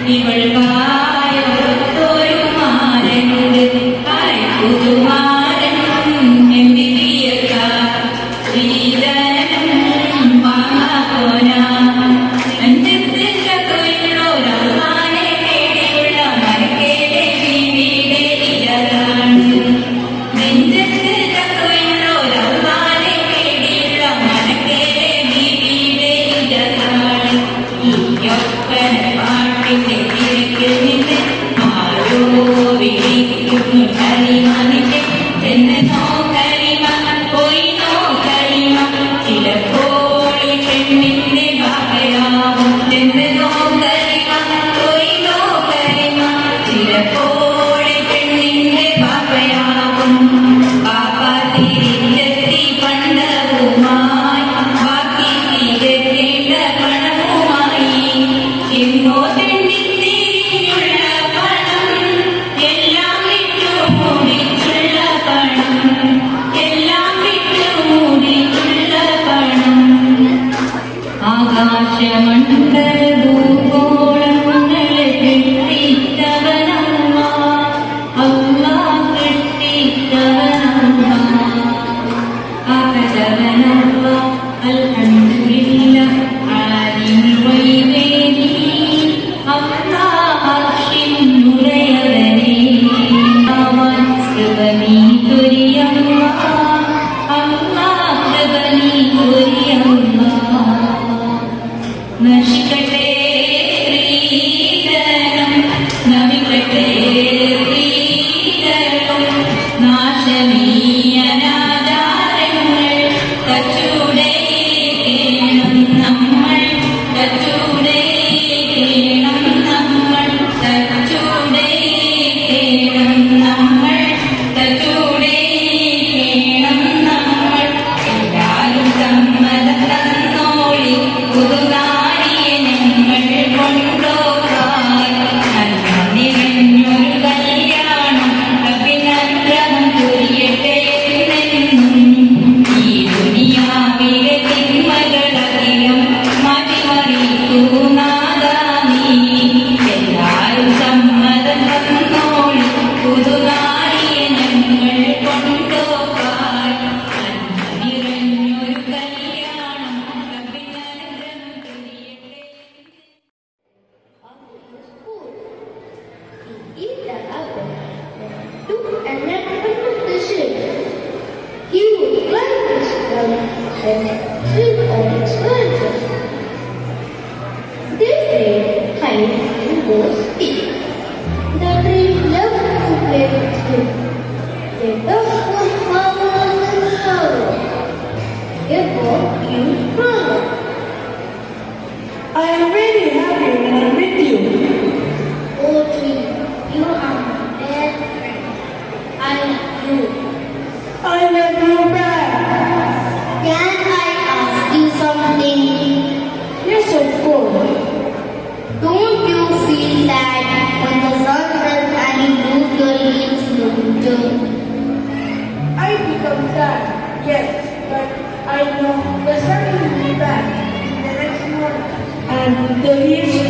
ഇവൾക്കായൊരു മാനുണ്ട് ഹായ് പുതുമാരൻ എംബിബിഎസ് ശ്രീധരൻ വാങ്ങാത്തോന അഞ്ചത്ത് ചതുള്ളൊരാളെ പേടിയുള്ള മരക്കേലെ ബീവിയുടെ ഇരതാണ് നെഞ്ചത്ത് ചതുള്ളൊരാളെ പേടിയുള്ള മരക്കേലെ ബീവിയുടെ ഇരതാണ് ഈയൊപ്പന പാട്ടിന്റെ തിരക്കിൽ നിന്ന് ആരോ വിളിക്കുന്നു കരിമണിക്ക് ചെന്ന് നോക്കരിമ പോയി നോക്കരിമ ചിലപ്പോൾ ഈ പെണ്ണിന്റെ ഭാഗയാവും ചെന്ന് നോക്കരിമ പോയി നോക്കരിമ ചിലപ്പോൾ ഈ പെണ്ണിന്റെ ഭാഗയാവും പാപ്പ തിരിച്ചെത്തി പണ്ടവുമായി ബാക്കി തിരക്കേണ്ട പണവുമായി എങ്ങോ തെണ്ടി തിരിഞ്ഞുള്ള പണം എല്ലാം വിട്ടു മൂടിച്ചുള്ള പണം എല്ലാം വിട്ടു മൂടിച്ചുള്ള പണം ആകാശമണ്ഡല ഭൂഗോളങ്ങളെ കെട്ടിത്തവനമ്മ അമ്മ കെട്ടിത്തവനമ്മ ആകതവനമ്മ അൽഹംദുലില്ല ആലിം വൈവേദി അല്ലാ അർഷിനുടയവനേ അവൻ കൃപനീ തുരിയമ്മ അല്ലാ കൃപനീ തുരിയമ്മ നശിക്കട്ടെ with all its branches. They played hide and go seek. The tree loved to play with him. They talked was marvelous and shallow. Therefore, you follow. I am very happy when I'm with you. Oh tree, you are my best friend. I love you. I love you back. Can I ask you something? Yes, of course. Don't you feel sad when the sun sets and you lose your leaves in the winter? I become sad, yes, but I know the sun will be back the next morning and the leaves